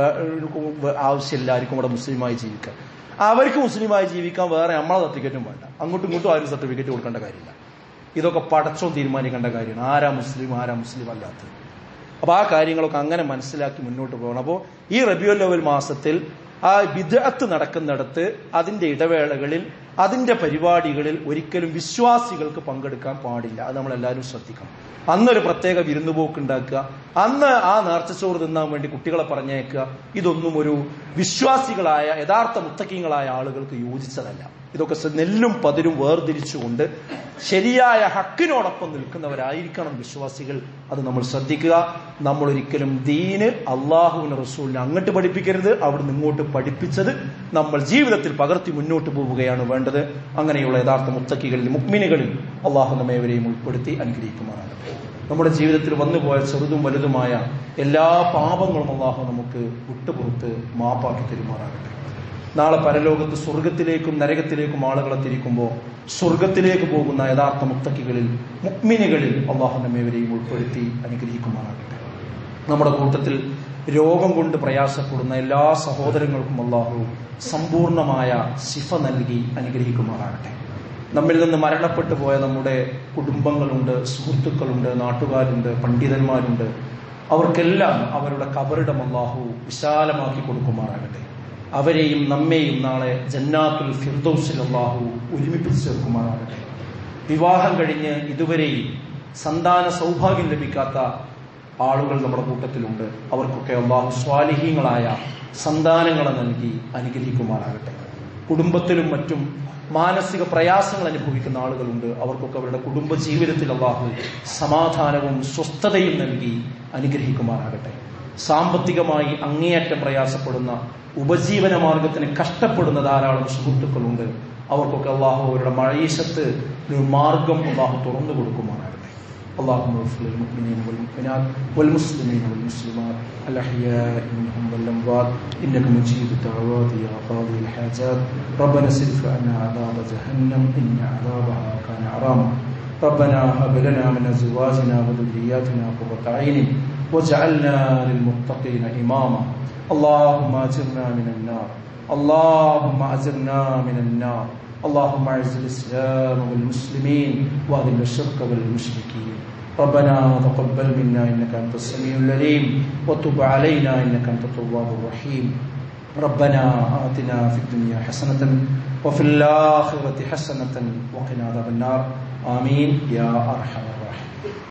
A: ആവശ്യമില്ല ആർക്കും ഇവിടെ മുസ്ലിമായി ജീവിക്കാൻ അവർക്ക് മുസ്ലിമായി ജീവിക്കാൻ വേറെ നമ്മളെ സർട്ടിഫിക്കറ്റും വേണ്ട അങ്ങോട്ടും ഇങ്ങോട്ടും ആരും സർട്ടിഫിക്കറ്റ് കൊടുക്കേണ്ട കാര്യമില്ല ഇതൊക്കെ പടച്ചോ തീരുമാനിക്കേണ്ട കാര്യമാണ് ആരാ മുസ്ലിം ആരാ മുസ്ലിം അല്ലാത്തത് അപ്പൊ ആ കാര്യങ്ങളൊക്കെ അങ്ങനെ മനസ്സിലാക്കി മുന്നോട്ട് പോകണം അപ്പോൾ ഈ റബിയുൽ ലെവൽ മാസത്തിൽ ആ വിദഗ്ധത്ത് നടക്കുന്നിടത്ത് അതിന്റെ ഇടവേളകളിൽ അതിന്റെ പരിപാടികളിൽ ഒരിക്കലും വിശ്വാസികൾക്ക് പങ്കെടുക്കാൻ പാടില്ല അത് നമ്മൾ എല്ലാവരും ശ്രദ്ധിക്കണം അന്നൊരു പ്രത്യേക വിരുന്നുപോക്ക് ഉണ്ടാക്കുക അന്ന് ആ നേർച്ചച്ചോറ് തിന്നാൻ വേണ്ടി കുട്ടികളെ പറഞ്ഞേക്കുക ഇതൊന്നും ഒരു വിശ്വാസികളായ യഥാർത്ഥ മുത്തക്കിങ്ങളായ ആളുകൾക്ക് യോജിച്ചതല്ല ഇതൊക്കെ നെല്ലും പതിരും വേർതിരിച്ചുകൊണ്ട് ശരിയായ ഹക്കിനോടൊപ്പം നിൽക്കുന്നവരായിരിക്കണം വിശ്വാസികൾ അത് നമ്മൾ ശ്രദ്ധിക്കുക നമ്മൾ ഒരിക്കലും ദീന് അള്ളാഹുവിന് റസൂലിനെ അങ്ങോട്ട് പഠിപ്പിക്കരുത് അവിടുന്ന് ഇങ്ങോട്ട് പഠിപ്പിച്ചത് നമ്മൾ ജീവിതത്തിൽ പകർത്തി മുന്നോട്ട് പോവുകയാണ് വേണ്ടത് അങ്ങനെയുള്ള യഥാർത്ഥ മുത്തക്കികളിൽ മുക്മിനുകളിൽ അള്ളാഹു നമ്മേവരെയും ഉൾപ്പെടുത്തി അനുഗ്രഹിക്കുമാറാണ് നമ്മുടെ ജീവിതത്തിൽ വന്നുപോയ ചെറുതും വലുതുമായ എല്ലാ പാപങ്ങളും അള്ളാഹു നമുക്ക് വിട്ടുപുറത്ത് മാപ്പാക്കി തരുമാറാകട്ടെ നാളെ പരലോകത്ത് സ്വർഗത്തിലേക്കും നരകത്തിലേക്കും ആളുകളെ തിരിക്കുമ്പോൾ സ്വർഗത്തിലേക്ക് പോകുന്ന യഥാർത്ഥ മുത്തക്കികളിൽ മുക്മിനുകളിൽ അള്ളാഹു നമ്മേവരെയും ഉൾപ്പെടുത്തി അനുഗ്രഹിക്കുമാറാകട്ടെ നമ്മുടെ കൂട്ടത്തിൽ രോഗം കൊണ്ട് പ്രയാസപ്പെടുന്ന എല്ലാ സഹോദരങ്ങൾക്കും അള്ളാഹു സമ്പൂർണമായ ശിഫ നൽകി അനുഗ്രഹിക്കുമാറാകട്ടെ നമ്മിൽ നിന്ന് മരണപ്പെട്ടു പോയ നമ്മുടെ കുടുംബങ്ങളുണ്ട് സുഹൃത്തുക്കളുണ്ട് നാട്ടുകാരുണ്ട് പണ്ഡിതന്മാരുണ്ട് അവർക്കെല്ലാം അവരുടെ കബറിടം അള്ളാഹു വിശാലമാക്കി കൊടുക്കുമാറാകട്ടെ അവരെയും നമ്മെയും നാളെ ജന്നാത്തുൽ ഫിർദൌസിൽ അള്ളാഹു ഒരുമിപ്പിച്ച് ചേർക്കുമാറാകട്ടെ വിവാഹം കഴിഞ്ഞ് ഇതുവരെയും സന്താന സൗഭാഗ്യം ലഭിക്കാത്ത ആളുകൾ നമ്മുടെ കൂട്ടത്തിലുണ്ട് അവർക്കൊക്കെ അള്ളാഹു സ്വാലിഹീങ്ങളായ സന്താനങ്ങളെ നൽകി അനുഗ്രഹിക്കുമാറാകട്ടെ കുടുംബത്തിലും മറ്റും മാനസിക പ്രയാസങ്ങൾ അനുഭവിക്കുന്ന ആളുകളുണ്ട് അവർക്കൊക്കെ അവരുടെ കുടുംബ ജീവിതത്തിൽ അള്ളാഹു സമാധാനവും സ്വസ്ഥതയും നൽകി അനുഗ്രഹിക്കുമാറാകട്ടെ സാമ്പത്തികമായി അങ്ങേയറ്റം പ്രയാസപ്പെടുന്ന ഉപജീവന മാർഗത്തിന് കഷ്ടപ്പെടുന്ന ധാരാളം സുഹൃത്തുക്കളുണ്ട് അവർക്കൊക്കെ അള്ളാഹു അവരുടെ മഴീശത്ത് ഒരു മാർഗം അള്ളാഹു തുറന്നു കൊടുക്കുമാറാകട്ടെ اللهم اغفر للمؤمنين والمؤمنات والمسلمين والمسلمات الاحياء منهم والاموات انك مجيب الدعوات يا قاضي الحاجات ربنا اصرف عنا عذاب جهنم ان عذابها كان عراما ربنا هب لنا من ازواجنا وذرياتنا قرة عين واجعلنا للمتقين اماما اللهم اجرنا من النار اللهم اجرنا من النار اللهم اعز الاسلام والمسلمين واذل الشرك والمشركين ربنا تقبل منا انك انت السميع العليم وتب علينا انك انت التواب الرحيم ربنا آتنا في الدنيا حسنة وفي الآخرة حسنة وقنا عذاب النار آمين يا أرحم الراحمين